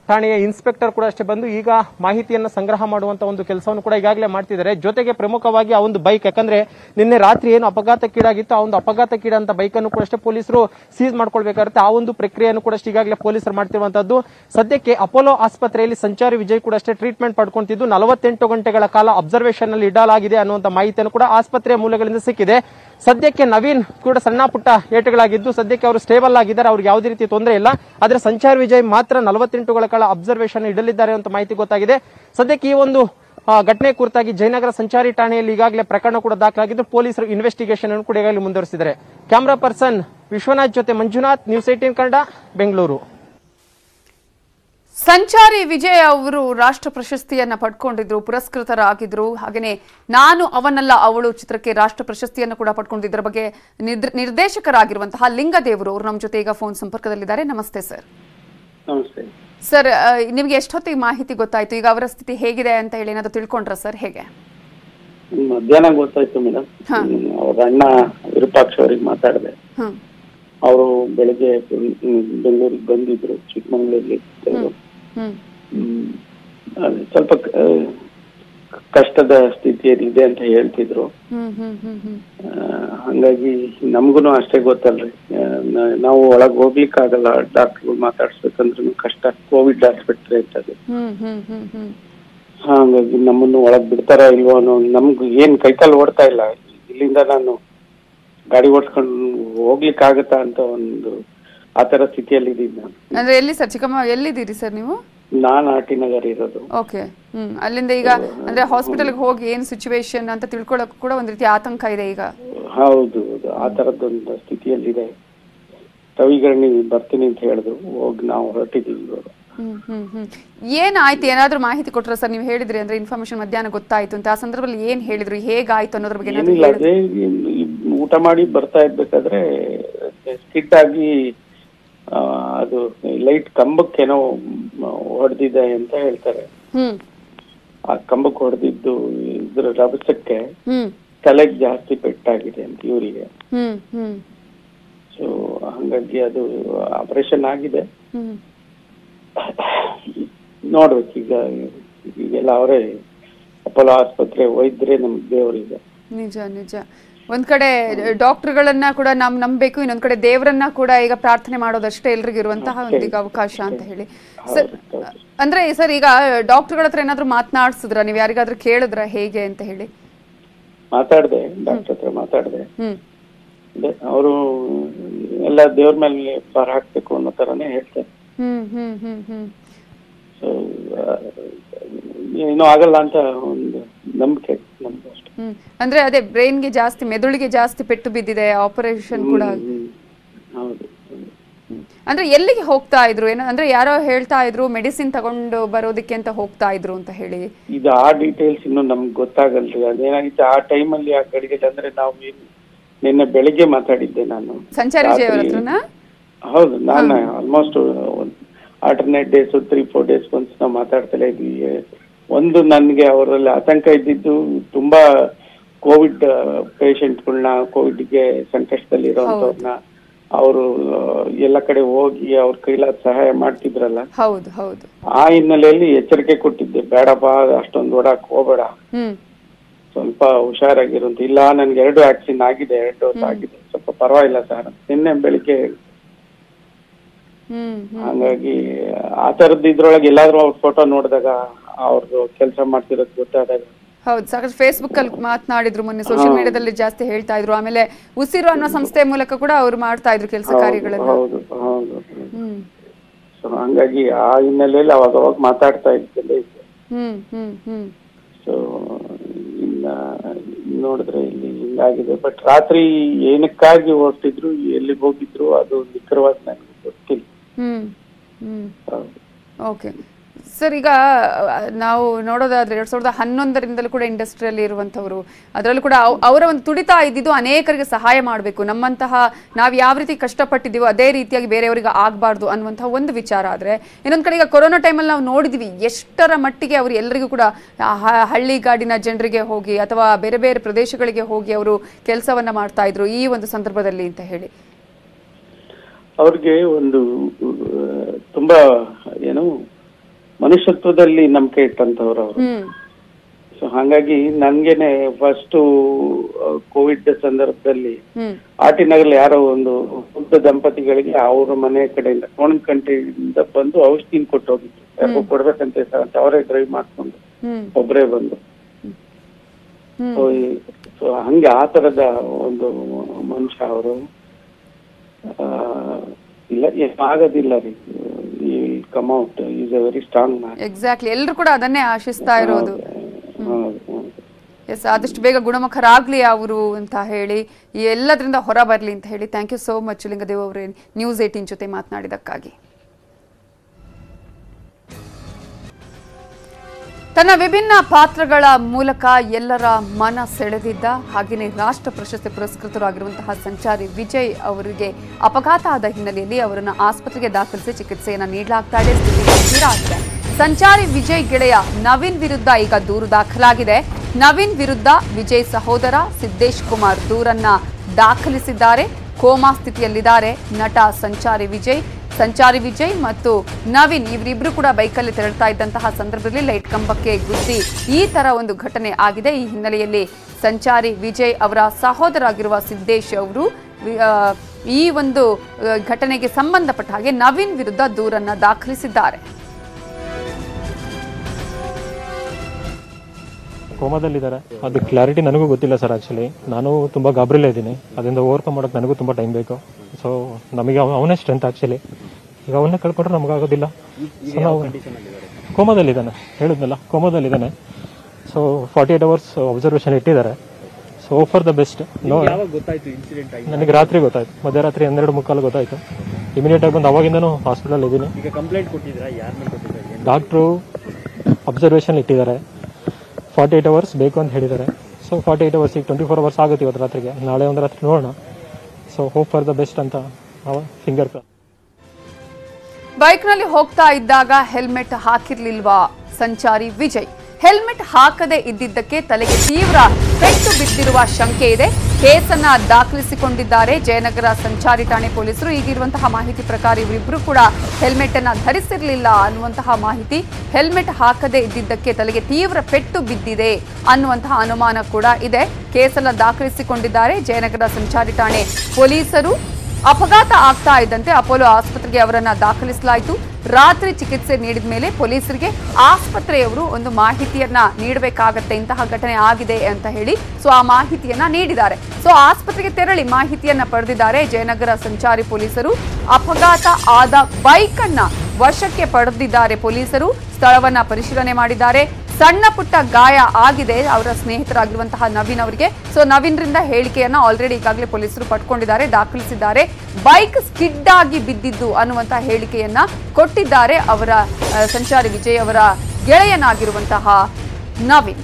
ಠಾಣೆಯ ಇನ್ಸ್ಪೆಕ್ಟರ್ ಕೂಡ ಅಷ್ಟೇ ಬಂದು ಈಗ ಮಾಹಿತಿಯನ್ನು ಸಂಗ್ರಹ ಮಾಡುವಂತ ಒಂದು ಕೆಲಸವನ್ನು ಕೂಡ ಈಗಾಗಲೇ ಮಾಡ್ತಿದ್ದಾರೆ ಜೊತೆಗೆ ಪ್ರಮುಖವಾಗಿ ಆ ಒಂದು ಬೈಕ್ ಯಾಕಂದ್ರೆ ನಿನ್ನೆ ರಾತ್ರಿ ಏನು ಅಪಘಾತಕ್ಕೀಡಾಗಿತ್ತು ಆ ಒಂದು ಅಪಘಾತಕ್ಕೀಡಂತ ಬೈಕ್ ಅನ್ನು ಕೂಡ ಅಷ್ಟೇ ಪೊಲೀಸರು ಸೀಸ್ ಮಾಡ್ಕೊಳ್ಬೇಕಾಗುತ್ತೆ ಆ ಒಂದು ಪ್ರಕ್ರಿಯೆಯನ್ನು ಕೂಡ ಅಷ್ಟೇ ಈಗಾಗಲೇ ಪೊಲೀಸರು ಮಾಡ್ತಿರುವಂತದ್ದು ಸದ್ಯಕ್ಕೆ ಅಪೋಲೋ ಆಸ್ಪತ್ರೆಯಲ್ಲಿ ಸಂಚಾರಿ ವಿಜಯ್ ಕೂಡ ಅಷ್ಟೇ ಟ್ರೀಟ್ಮೆಂಟ್ ಪಡ್ಕೊಂತಿದ್ದು ನಲವತ್ತೆಂಟು ಗಂಟೆಗಳ ಕಾಲ ಅಬ್ಸರ್ವೇಷನ್ ನಲ್ಲಿ ಇಡಲಾಗಿದೆ ಅನ್ನುವಂತ ಮಾಹಿತಿಯನ್ನು ಕೂಡ ಆಸ್ಪತ್ರೆಯ ಮೂಲಗಳಿಂದ ಸಿಕ್ಕಿದೆ ಸದ್ಯಕ್ಕೆ ನವೀನ್ ಕೂಡ ಸಣ್ಣ ಪುಟ್ಟ ಏಟುಗಳಾಗಿದ್ದು ಸದ್ಯಕ್ಕೆ ಅವರು ಸ್ಟೇಬಲ್ ಆಗಿದ್ದಾರೆ ಅವ್ರಿಗೆ ಯಾವುದೇ ರೀತಿ ತೊಂದರೆ ಇಲ್ಲ ಆದ್ರೆ ಸಂಚಾರ್ ವಿಜಯ್ ಮಾತ್ರ ನಲವತ್ತೆಂಟುಗಳ ಕಾಲ ಅಬ್ಸರ್ವೇಷನ್ ಇಡಲಿದ್ದಾರೆ ಅಂತ ಮಾಹಿತಿ ಗೊತ್ತಾಗಿದೆ ಸದ್ಯಕ್ಕೆ ಈ ಒಂದು ಆ, ಘಟನೆ ಕುರಿತಾಗಿ ಜಯನಗರ ಸಂಚಾರಿ ಠಾಣೆಯಲ್ಲಿ ಈಗಾಗಲೇ ಪ್ರಕರಣ ಕೂಡ ದಾಖಲಾಗಿದ್ದು ಪೊಲೀಸರು ಇನ್ವೆಸ್ಟಿಗೇಷನ್ ಅನ್ನು ಕೂಡ ಈಗಾಗಲೇ ಮುಂದುವರಿಸಿದ್ದಾರೆ ಕ್ಯಾಮರಾ ಪರ್ಸನ್ ವಿಶ್ವನಾಥ್ ಜೊತೆ ಮಂಜುನಾಥ್ ನ್ಯೂಸ್ ಏಟೀನ್ ಕನ್ನಡ ಬೆಂಗಳೂರು ಸಂಚಾರಿ ವಿಜಯ್ ಅವರು ರಾಷ್ಟ್ರ ಪ್ರಶಸ್ತಿಯನ್ನ ಪಡ್ಕೊಂಡಿದ್ರು ಪುರಸ್ಕೃತರಾಗಿದ್ರು ಹಾಗೇನೆ ನಾನು ಅವನಲ್ಲ ಅವಳು ಚಿತ್ರಕ್ಕೆ ರಾಷ್ಟ್ರ ಪ್ರಶಸ್ತಿಯನ್ನು ಕೂಡ ಪಡ್ಕೊಂಡಿದ್ದರ ಬಗ್ಗೆ ನಿರ್ದ- ನಿರ್ದೇಶಕರಾಗಿರುವಂತಹ ಲಿಂಗದೇವರು ಅವರು ನಮ್ಮ ಜೊತೆ ಈಗ ಫೋನ್ ಸಂಪರ್ಕದಲ್ಲಿದ್ದಾರೆ ನಮಸ್ತೆ ಸರ್ ನಮಸ್ತೆ ಸರ್ ಆ, ನಿಮ್ಗೆ ಎಷ್ಟೊತ್ತಿಗೆ ಮಾಹಿತಿ ಗೊತ್ತಾಯ್ತು ಈಗ ಅವರ ಸ್ಥಿತಿ ಹೇಗಿದೆ ಅಂತ ಹೇಳಿ ಏನಾದ್ರು ತಿಳ್ಕೊಂಡ್ರ ಸರ್ ಹೇಗೆ ಮಧ್ಯಾಹ್ನ ಗೊತ್ತಾಯ್ತು ಮೇಡಮ್ ಹಾ. ಅವ್ರ ಅಣ್ಣ ವಿರೂಪಾಕ್ಷ ಅವ್ರಿಗೆ ಮಾತಾಡಿದೆ ಹ್ಮ್ ಅವರು ಬೆಳಿಗ್ಗೆ ಬೆಂಗಳೂರಿಗೆ ಬಂದಿದ್ರು ಚಿಕ್ಕಮಂಗ್ಳೂರಲ್ಲಿ ಹ್ಮ್ ಹ್ಮ್. ಅದೇ ಸ್ವಲ್ಪ ಕ- ಆ, ಕಷ್ಟದ ಸ್ಥಿತಿಯಲ್ಲಿದೆ ಅಂತ ಹೇಳ್ತಿದ್ರು ಹ್ಮ್ ಹ್ಮ್ ಹ್ಮ್ ಹ್ಮ್ ಆ, ಹಂಗಾಗಿ ನಮ್ಗೂ ಅಷ್ಟೇ ಗೊತ್ತಲ್ರಿ ಆ, ನ- ನಾವು ಒಳಗ್ ಹೋಗ್ಲಿಕ್ಕಾಗಲ್ಲ ಡಾಕ್ಟರ್ಗಳು ಮಾತಾಡ್ಸ್ಬೇಕಂದ್ರೂ ಕಷ್ಟ ಕೋವಿಡ್ ಆಸ್ಪತ್ರೆ ಅಂತದು ಹ್ಮ್ ಹ್ಮ್ ಹ್ಮ್ ಹ್ಮ್ ಹಾಗಾಗಿ ನಮ್ಮನ್ನು ಒಳಗ್ ಬಿಡ್ತಾರ ಇಲ್ವೋ ಅನ್ನೋ ನಮ್ಗೆ ಏನ್ ಕೈಕಾಲು ಓಡ್ತಾ ಇಲ್ಲ ಇಲ್ಲಿಂದ ನಾನು ಗಾಡಿ ಓಡಿಸ್ಕೊಂಡು ಹೋಗ್ಲಿಕ್ಕೆ ಆಗತ್ತಾ ಅಂತ ಒಂದು ಆತರ ಸ್ಥಿತಿಯಲ್ಲಿ ಇದ್ದೀನಿ ನಾನು ಅಂದ್ರೆ ಎಲ್ಲಿ ಸರ್ ಚಿಕ್ಕಮ್ಮ ಎಲ್ಲಿದ್ದೀರಿ ಸರ್ ನೀವು ನಾನ್ ಆರ್ ಟಿ ನಗರ್ ಇರೋದು ಓಕೆ ಹ್ಮ್ ಅಲ್ಲಿಂದ ಈಗ ಅಂದ್ರೆ ಹಾಸ್ಪಿಟಲ್ಗೆ ಹೋಗಿ ಏನ್ ಸಿಚುವೇಶನ್ ಅಂತ ತಿಳ್ಕೊಳ್ಳೋಕೆ ಕೂಡ ಒಂದ್ ರೀತಿ ಆತಂಕ ಇದೆ ಈಗ ಹೌದು ಹೌದು ಆ ತರದೊಂದು ಸ್ಥಿತಿಯಲ್ಲಿದೆ ರವಿಗರಣಿ ಬರ್ತೀನಿ ಅಂತ ಹೇಳಿದ್ರು ಹೋಗಿ ನಾವು ಹೊರಟಿದ್ದೀವಿ ಇವಾಗ ಹ್ಮ್ ಹ್ಮ್ ಹ್ಮ್ ಏನಾಯ್ತು ಏನಾದ್ರೂ ಮಾಹಿತಿ ಕೊಟ್ರ ಸರ್ ನೀವು ಹೇಳಿದ್ರಿ ಅಂದ್ರೆ ಇನ್ಫಾರ್ಮೇಶನ್ ಮಧ್ಯಾಹ್ನ ಗೊತ್ತಾಯ್ತು ಅಂತ ಆ ಸಂದರ್ಭದಲ್ಲಿ ಏನ್ ಹೇಳಿದ್ರು ಹೇಗಾಯ್ತು ಅನ್ನೋದ್ರ ಬಗ್ಗೆ ಏನಾದ್ರು ಏನಿಲ್ಲ ಹೇಳಿದ್ರು ಅದೇ ಈ- ಈ ಊಟ ಮಾಡಿ ಬರ್ತಾ ಇರ್ಬೇಕಾದ್ರೆ ಸ್ಕಿಟ್ ಆಗಿ ಆ, ಅದು ಲೈಟ್ ಕಂಬಕ್ಕೇನೋ ಹೊಡೆದಿದೆ ಅಂತ ಹೇಳ್ತಾರೆ ಹ್ಮ್ ಆ ಕಂಬಕ್ಕೆ ಹೊಡೆದಿದ್ದು ಇದ್ರ ರಭಸಕ್ಕೆ ಹ್ಮ್ ತಲೆಗೆ ಜಾಸ್ತಿ ಪೆಟ್ಟಾಗಿದೆ ಅಂತ ಇವರಿಗೆ ಹ್ಮ್ ಹ್ಮ್ ಸೊ ಹಂಗಾಗಿ ಅದು ಆಪರೇಷನ್ ಆಗಿದೆ ಹ್ಮ್ ನೋಡ್ಬೇಕು ಈಗ ಈಗೆಲ್ಲ ಅವರೇ ಅಪೋಲೋ ಆಸ್ಪತ್ರೆ ವೈದ್ಯರೇ ನಮ್ಗೆ ದೇವರಿಗೆ ನಿಜ ನಿಜ ಒಂದ್ ಕಡೆ ಡಾಕ್ಟರ್ಗಳನ್ನ ಕೂಡ ನಮ್ ನಂಬೇಕು ಇನ್ನೊಂದ್ ಕಡೆ ದೇವರನ್ನ ಕೂಡ ಈಗ ಪ್ರಾರ್ಥನೆ ಮಾಡೋದಷ್ಟೇ ಎಲ್ರಿಗೂ ಇರುವಂತಹ ಒಂದೀಗ ಅವಕಾಶ ಅಂತ ಹೇಳಿ ಸರ್ ಅಂದ್ರೆ ಸರ್ ಈಗ ಡಾಕ್ಟರ್ಗಳ ಹತ್ರ ಏನಾದ್ರು ಮಾತನಾಡ್ಸಿದ್ರ ನೀವ್ ಯಾರಿಗಾದ್ರೂ ಕೇಳಿದ್ರ ಹೇಗೆ ಅಂತ ಹೇಳಿ ಮಾತಾಡಿದೆ ಡಾಕ್ಟರ್ ಹತ್ರ ಮಾತಾಡಿದೆ ಹ್ಮ್ ಅದೇ ಅವರು ಎಲ್ಲ ದೇವ್ರ ಮೇಲೆ ಭಾರ ಹಾಕ್ಬೇಕು ಅನ್ನೋ ತರನೇ ಹೇಳ್ತಾರೆ ಹ್ಮ್ ಹ್ಮ್ ಹ್ಮ್ ಹ್ಮ್ ಸೊ ಏನೂ ಆಗಲ್ಲ ಅಂತ ಒಂದು ನಂಬಿಕೆ ನಮ್ದು ಅಷ್ಟೇ ಹ್ಮ್ ಅಂದ್ರೆ ಅದೇ ಬ್ರೈನ್ಗೆ ಜಾಸ್ತಿ ಮೆದುಳಿಗೆ ಜಾಸ್ತಿ ಪೆಟ್ಟು ಬಿದ್ದಿದೆ ಆಪರೇಷನ್ ಕೂಡ ಹ್ಮ್. ಹೌದು ಹ್ಮ್. ಅಂದ್ರೆ ಎಲ್ಲಿಗೆ ಹೋಗ್ತಾ ಇದ್ರು ಏನೋ ಅಂದ್ರೆ ಯಾರೋ ಹೇಳ್ತಾ ಇದ್ರು ಮೆಡಿಸಿನ್ ತಗೊಂಡು ಬರೋದಕ್ಕೆ ಅಂತ ಹೋಗ್ತಾ ಇದ್ರು ಅಂತ ಹೇಳಿ ಇದು ಆ ಡೀಟೇಲ್ಸ್ ಇನ್ನು ನಮ್ಗೆ ಗೊತ್ತಾಗಲ್ರಿ ಅದೇನಾಗಿತ್ತು ಆ ಟೈಮಲ್ಲಿ ಆ ಗಳಿಗೆ ಅಂದ್ರೆ ನಾವು ಏನ್- ನಿನ್ನೆ ಬೆಳಿಗ್ಗೆ ಮಾತಾಡಿದ್ದೆ ನಾನು ಸಂಚಾರಿ ವಿಜಯ್ ಅವ್ರ ರಾತ್ರಿ- ಹತ್ರನಾ ಹೌದು ನಾನು almost alternate days three four days once ನಾವು ಮಾತಾಡ್ತಲೇ ಇದ್ವಿ ಒಂದು ನನಗೆ ಅವರಲ್ಲಿ ಆತಂಕ ಇದ್ದಿದ್ದು ತುಂಬಾ ಕೋವಿಡ್ ಪೇಷಂಟ್ಗಳನ್ನ ಕೋವಿಡ್ಗೆ ಸಂಕಷ್ಟದಲ್ಲಿರೋಂಥವ್ರನ್ನ ಅವರು ಎಲ್ಲ ಕಡೆ ಹೋಗಿ ಅವ್ರ ಕೈಲಾದ ಸಹಾಯ ಮಾಡ್ತಿದ್ರಲ್ಲ ಹೌದು ಹೌದು ಆ ಹಿನ್ನೆಲೆಯಲ್ಲಿ ಎಚ್ಚರಿಕೆ ಕೊಟ್ಟಿದ್ದೆ ಬೇಡಪ್ಪ ಅಷ್ಟೊಂದು ಓಡಾಕ್ ಹೋಗ್ಬೇಡ ಹ್ಮ್ ಸ್ವಲ್ಪ ಹುಷಾರಾಗಿರುವಂತ ಇಲ್ಲ ನನ್ಗೆ ಎರಡು ವ್ಯಾಕ್ಸಿನ್ ಆಗಿದೆ ಎರಡು ಡೋಸ್ ಆಗಿದೆ ಸ್ವಲ್ಪ ಪರವಾಗಿಲ್ಲ ಸರ್ ನಿನ್ನೆ ಬೆಳಿಗ್ಗೆ ಹ್ಮ್ ಹ್ಮ್ ಹಂಗಾಗಿ ಆ ತರದ್ದು ಇದ್ರೊಳಗೆ ಎಲ್ಲಾದ್ರೂ ಅವ್ರ ಫೋಟೋ ನೋಡಿದಾಗ ಅವ್ರದ್ದು ಕೆಲಸ ಮಾಡ್ತಿರೋದು ಗೊತ್ತಾದಾಗ ಹೌದು ಸಾಕಷ್ಟು ಫೇಸ್ಬುಕ್ ಅಲ್ಲಿ ಮಾತನಾಡಿದ್ರು ಮೊನ್ನೆ ಸೋಷಿಯಲ್ ಮೀಡಿಯಾದಲ್ಲಿ ಜಾಸ್ತಿ ಹೇಳ್ತಾ ಇದ್ರು ಆಮೇಲೆ ಉಸಿರು ಅನ್ನೋ ಸಂಸ್ಥೆ ಮೂಲಕ ಕೂಡ ಅವ್ರು ಮಾಡ್ತಾ ಇದ್ರು ಕೆಲಸ ಕಾರ್ಯಗಳನ್ನ ಹೌದು ಹೌದು ಹ್ಮ್ ಸೊ ಹಂಗಾಗಿ ಆ ಹಿನ್ನೆಲೆಯಲ್ಲಿ ಅವಾಗ ಅವಾಗ ಮಾತಾಡ್ತಾ ಇದ್ದೆ ಹ್ಮ್ ಹ್ಮ್ ಹ್ಮ್ ಸೊ ಇನ್ನ ನೋಡಿದ್ರೆ ಇಲ್ಲಿ ಹಿಂಗಾಗಿದೆ ಬಟ್ ರಾತ್ರಿ ಏನಕ್ಕಾಗಿ ಹೊರಟಿದ್ರು ಎಲ್ಲಿಗೆ ಹೋಗಿದ್ರು ಅದು ನಿಖರವಾಗಿ ನನಗೆ ಗೊತ್ತಿಲ್ಲ ಹ್ಮ್ ಹ್ಮ್ ಹೌದು. ಓಕೆ ಸರ್ ಈಗ ಆ, ನಾವು ನೋಡೋದಾದ್ರೆ ಎರಡ್ ಸಾವಿರದ ಹನ್ನೊಂದರಿಂದಲೂ ಕೂಡ ಇಂಡಸ್ಟ್ರಿಯಲ್ಲಿ ಇರುವಂತವರು ಅದರಲ್ಲೂ ಕೂಡ ಅವ್- ಅವರ ಒಂದು ತುಡಿತ ಇದ್ದಿದ್ದು ಅನೇಕರಿಗೆ ಸಹಾಯ ಮಾಡಬೇಕು ನಮ್ಮಂತಹ ನಾವು ಯಾವ ರೀತಿ ಕಷ್ಟಪಟ್ಟಿದ್ದೀವೋ ಅದೇ ರೀತಿಯಾಗಿ ಬೇರೆಯವರಿಗೆ ಆಗಬಾರ್ದು ಅನ್ನುವಂತಹ ಒಂದು ವಿಚಾರ ಆದ್ರೆ ಇನ್ನೊಂದ್ ಕಡೆ ಈಗ ಕೊರೋನಾ ಟೈಮಲ್ಲಿ ನಾವು ನೋಡಿದ್ವಿ ಎಷ್ಟರ ಮಟ್ಟಿಗೆ ಅವರು ಎಲ್ಲರಿಗೂ ಕೂಡ ಆ ಹ- ಹಳ್ಳಿಗಾಡಿನ ಜನರಿಗೆ ಹೋಗಿ ಅಥವಾ ಬೇರೆ ಬೇರೆ ಪ್ರದೇಶಗಳಿಗೆ ಹೋಗಿ ಅವರು ಕೆಲಸವನ್ನ ಮಾಡ್ತಾ ಇದ್ರು ಈ ಒಂದು ಸಂದರ್ಭದಲ್ಲಿ ಅಂತ ಹೇಳಿ ಅವ್ರಿಗೆ ಒಂದು ಆ, ತುಂಬಾ ಏನು ಮನುಷ್ಯತ್ವದಲ್ಲಿ ನಂಬಿಕೆ ಇಟ್ಟಂತವ್ರು ಅವರು ಹ್ಮ್ ಸೊ ಹಾಗಾಗಿ ನನ್ಗೇನೆ ಫಸ್ಟ್ ಕೋವಿಡ್ ಸಂದರ್ಭದಲ್ಲಿ ಹ್ಮ್ ಆಟಿನಗರಲ್ಲಿ ಯಾರೋ ಒಂದು ವೃದ್ಧ ದಂಪತಿಗಳಿಗೆ ಅವ್ರ ಮನೆ ಕಡೆಯಿಂದ ಫೋನ್ ಕಂಟ್ರಿಯಿಂದ ಬಂದು ಔಷಧಿ ಕೊಟ್ಟು ಹೋಗಿತ್ತು ಯಾರಿಗೂ ಕೊಡ್ಬೇಕಂತ ಇದ್ದಾರೆ ಅಂತ ಅವರೇ ಡ್ರೈವ್ ಮಾಡ್ಕೊಂಡು ಹ್ಮ್ ಒಬ್ಬರೇ ಬಂದು ಹ್ಮ್ ಸೊ ಸೊ ಹಂಗೆ ಆ ತರದ ಒಂದು ಮನುಷ್ಯ ಅವರು ಇಲ್ಲ ಏನ್ ಆಗೋದಿಲ್ಲ ರೀ ಈ come out is a very strong man exactly ಎಲ್ಲರೂ ಕೂಡ ಅದನ್ನೇ ಆಶಿಸ್ತಾ ಇರೋದು ಎಸ್ ಆದಷ್ಟು ಬೇಗ ಗುಣಮುಖರಾಗ್ಲಿ ಅವರು ಅಂತ ಹೇಳಿ ಈ ಎಲ್ಲದರಿಂದ ಹೊರ ಬರಲಿ ಅಂತ ಹೇಳಿ thank you so much Lingadev ಅವರೇ ನ್ಯೂಸ್ ಏಟೀನ್ ಜೊತೆ ಮಾತನಾಡಿದಕ್ಕಾಗಿ ತನ್ನ ವಿಭಿನ್ನ ಪಾತ್ರಗಳ ಮೂಲಕ ಎಲ್ಲರ ಮನ ಸೆಳೆದಿದ್ದ ಹಾಗೆಯೇ ರಾಷ್ಟ್ರ ಪ್ರಶಸ್ತಿ ಪುರಸ್ಕೃತರಾಗಿರುವಂತಹ ಸಂಚಾರಿ ವಿಜಯ್ ಅವರಿಗೆ ಅಪಘಾತ ಆದ ಹಿನ್ನೆಲೆಯಲ್ಲಿ ಅವರನ್ನು ಆಸ್ಪತ್ರೆಗೆ ದಾಖಲಿಸಿ ಚಿಕಿತ್ಸೆಯನ್ನು ನೀಡಲಾಗ್ತಾ ಇದೆ ಸ್ಥಿತಿ ಗಂಭೀರ ಆಗಿದೆ ಸಂಚಾರಿ ವಿಜಯ್ ಗೆಳೆಯ ನವೀನ್ ವಿರುದ್ಧ ಈಗ ದೂರು ದಾಖಲಾಗಿದೆ ನವೀನ್ ವಿರುದ್ಧ ವಿಜಯ್ ಸಹೋದರ ಸಿದ್ದೇಶ್ ಕುಮಾರ್ ದೂರನ್ನ ದಾಖಲಿಸಿದ್ದಾರೆ ಕೋಮಾ ಸ್ಥಿತಿಯಲ್ಲಿದ್ದಾರೆ ನಟ ಸಂಚಾರಿ ವಿಜಯ್ ಸಂಚಾರಿ ವಿಜಯ್ ಮತ್ತು ನವೀನ್ ಇವರಿಬ್ರು ಕೂಡ ಬೈಕಲ್ಲಿ ತೆರಳ್ತಾ ಇದ್ದಂತಹ ಸಂದರ್ಭದಲ್ಲಿ ಲೈಟ್ ಕಂಬಕ್ಕೆ ಗುದ್ದಿ ಈ ತರ ಒಂದು ಘಟನೆ ಆಗಿದೆ ಈ ಹಿನ್ನೆಲೆಯಲ್ಲಿ ಸಂಚಾರಿ ವಿಜಯ್ ಅವರ ಸಹೋದರ ಆಗಿರುವ ಸಿದ್ದೇಶ್ ಅವರು ವಿ- ಆ, ಈ ಒಂದು ಆ, ಘಟನೆಗೆ ಸಂಬಂಧಪಟ್ಟ ಹಾಗೆ ನವೀನ್ ವಿರುದ್ಧ ದೂರನ್ನ ದಾಖಲಿಸಿದ್ದಾರೆ ಕೋಮಾದಲ್ಲಿದ್ದಾರೆ ಅದು ಕ್ಲಾರಿಟಿ ನನಗೂ ಗೊತ್ತಿಲ್ಲ ಸರ್ ಆ್ಯಕ್ಚುಲಿ ನಾನು ತುಂಬ ಗಾಬರಿಲೇ ಇದ್ದೀನಿ ಅದರಿಂದ ಓವರ್ಕಮ್ ಮಾಡೋಕೆ ನನಗೂ ತುಂಬ ಟೈಮ್ ಬೇಕು ಸೊ ನಮಗೆ ಅವ- ಅವನೇ ಸ್ಟ್ರೆಂತ್ ಆ್ಯಕ್ಚುಲಿ ಈಗ ಅವನ್ನೇ ಕಳ್ಕೊಂಡ್ರೆ ನಮಗಾಗೋದಿಲ್ಲ ಸೊ ನಾವು ಕೋಮಾದಲ್ಲಿದ್ದಾನೆ ಹೇಳಿದ್ನಲ್ಲ ಕೋಮಾದಲ್ಲಿದ್ದಾನೆ so forty eight hours observation ಇಟ್ಟಿದ್ದಾರೆ so for the best no ನನಗೆ ರಾತ್ರಿ ಗೊತ್ತಾಯ್ತು ಮಧ್ಯರಾತ್ರಿ ಹನ್ನೆರಡು ಮುಕ್ಕಾಲು ಗೊತ್ತಾಯ್ತು ಇಮಿಡಿಯೇಟ್ ಆಗಿ ಬಂದು ಅವಾಗಿಂದನೂ ಹಾಸ್ಪಿಟಲ್ ಇದ್ದೀನಿ ಈಗ ಕಂಪ್ಲೇಂಟ್ ಕೊಟ್ಟಿದ್ದೀರಾ ಯಾರ ಮೇಲೆ ಕೊಟ್ಟಿದ್ದೀರಾ ಡಾಕ್ಟ್ರು ಅಬ್ಸರ್ವೇಷನ್ ಇಟ್ಟಿದ್ದಾರೆ ಫಾರ್ಟಿ ಏಟ್ ಅವರ್ಸ್ ಬೇಕು ಅಂತ ಹೇಳಿದ್ದಾರೆ ಸೊ ಫಾರ್ಟಿ ಏಟ್ ಅವರ್ಸ್ ಈಗ ಟ್ವೆಂಟಿ ಫೋರ್ ಅವರ್ಸ್ ಆಗುತ್ತೆ ಇವತ್ತು ರಾತ್ರಿಗೆ ನಾಳೆ ಒಂದು ರಾತ್ರಿ ನೋಡೋಣ so hope for the best ಅಂತ ಫಿಂಗರ್ ಬೈಕ್ನಲ್ಲಿ ಹೋಗ್ತಾ ಇದ್ದಾಗ ಹೆಲ್ಮೆಟ್ ಹಾಕಿರ್ಲಿಲ್ವಾ ಸಂಚಾರಿ ವಿಜಯ್ ಹೆಲ್ಮೆಟ್ ಹಾಕದೆ ಇದ್ದಿದ್ದಕ್ಕೆ ತಲೆಗೆ ತೀವ್ರ ಪೆಟ್ಟು ಬಿದ್ದಿರುವ ಶಂಕೆ ಇದೆ ಕೇಸನ್ನ ದಾಖಲಿಸಿಕೊಂಡಿದ್ದಾರೆ ಜಯನಗರ ಸಂಚಾರಿ ಠಾಣೆ ಪೊಲೀಸರು ಈಗಿರುವಂತಹ ಮಾಹಿತಿ ಪ್ರಕಾರ ಇವರಿಬ್ಬರು ಕೂಡ ಹೆಲ್ಮೆಟ್ ಅನ್ನ ಧರಿಸಿರ್ಲಿಲ್ಲ ಅನ್ನುವಂತಹ ಮಾಹಿತಿ ಹೆಲ್ಮೆಟ್ ಹಾಕದೆ ಇದ್ದಿದ್ದಕ್ಕೆ ತಲೆಗೆ ತೀವ್ರ ಪೆಟ್ಟು ಬಿದ್ದಿದೆ ಅನ್ನುವಂತಹ ಅನುಮಾನ ಕೂಡ ಇದೆ ಕೇಸನ್ನ ದಾಖಲಿಸಿಕೊಂಡಿದ್ದಾರೆ ಜಯನಗರ ಸಂಚಾರಿ ಠಾಣೆ ಪೊಲೀಸರು ಅಪಘಾತ ಆಗ್ತಾ ಇದ್ದಂತೆ ಅಪೋಲೋ ಆಸ್ಪತ್ರೆಗೆ ಅವರನ್ನ ದಾಖಲಿಸಲಾಯಿತು ರಾತ್ರಿ ಚಿಕಿತ್ಸೆ ನೀಡಿದ ಮೇಲೆ ಪೊಲೀಸರಿಗೆ ಆಸ್ಪತ್ರೆಯವರು ಒಂದು ಮಾಹಿತಿಯನ್ನ ನೀಡಬೇಕಾಗತ್ತೆ ಇಂತಹ ಘಟನೆ ಆಗಿದೆ ಅಂತ ಹೇಳಿ ಸೊ ಆ ಮಾಹಿತಿಯನ್ನ ನೀಡಿದ್ದಾರೆ ಸೊ ಆಸ್ಪತ್ರೆಗೆ ತೆರಳಿ ಮಾಹಿತಿಯನ್ನ ಪಡೆದಿದ್ದಾರೆ ಜಯನಗರ ಸಂಚಾರಿ ಪೊಲೀಸರು ಅಪಘಾತ ಆದ ಬೈಕ್ ಅನ್ನ ವಶಕ್ಕೆ ಪಡೆದಿದ್ದಾರೆ ಪೊಲೀಸರು ಸ್ಥಳವನ್ನ ಪರಿಶೀಲನೆ ಮಾಡಿದ್ದಾರೆ ಸಣ್ಣ ಪುಟ್ಟ ಗಾಯ ಆಗಿದೆ ಅವರ ಸ್ನೇಹಿತರಾಗಿರುವಂತಹ ನವೀನ್ ಅವರಿಗೆ ಸೊ ನವೀನ್ರಿಂದ ಹೇಳಿಕೆಯನ್ನ ಆಲ್ರೆಡಿ ಈಗಾಗಲೇ ಪೊಲೀಸರು ಪಡ್ಕೊಂಡಿದ್ದಾರೆ ದಾಖಲಿಸಿದ್ದಾರೆ ಬೈಕ್ ಸ್ಕಿಡ್ ಆಗಿ ಬಿದ್ದಿದ್ದು ಅನ್ನುವಂತ ಹೇಳಿಕೆಯನ್ನ ಕೊಟ್ಟಿದ್ದಾರೆ ಅವರ ಆ, ಸಂಚಾರಿ ವಿಜಯ್ ಅವರ ಗೆಳೆಯನಾಗಿರುವಂತಹ ನವೀನ್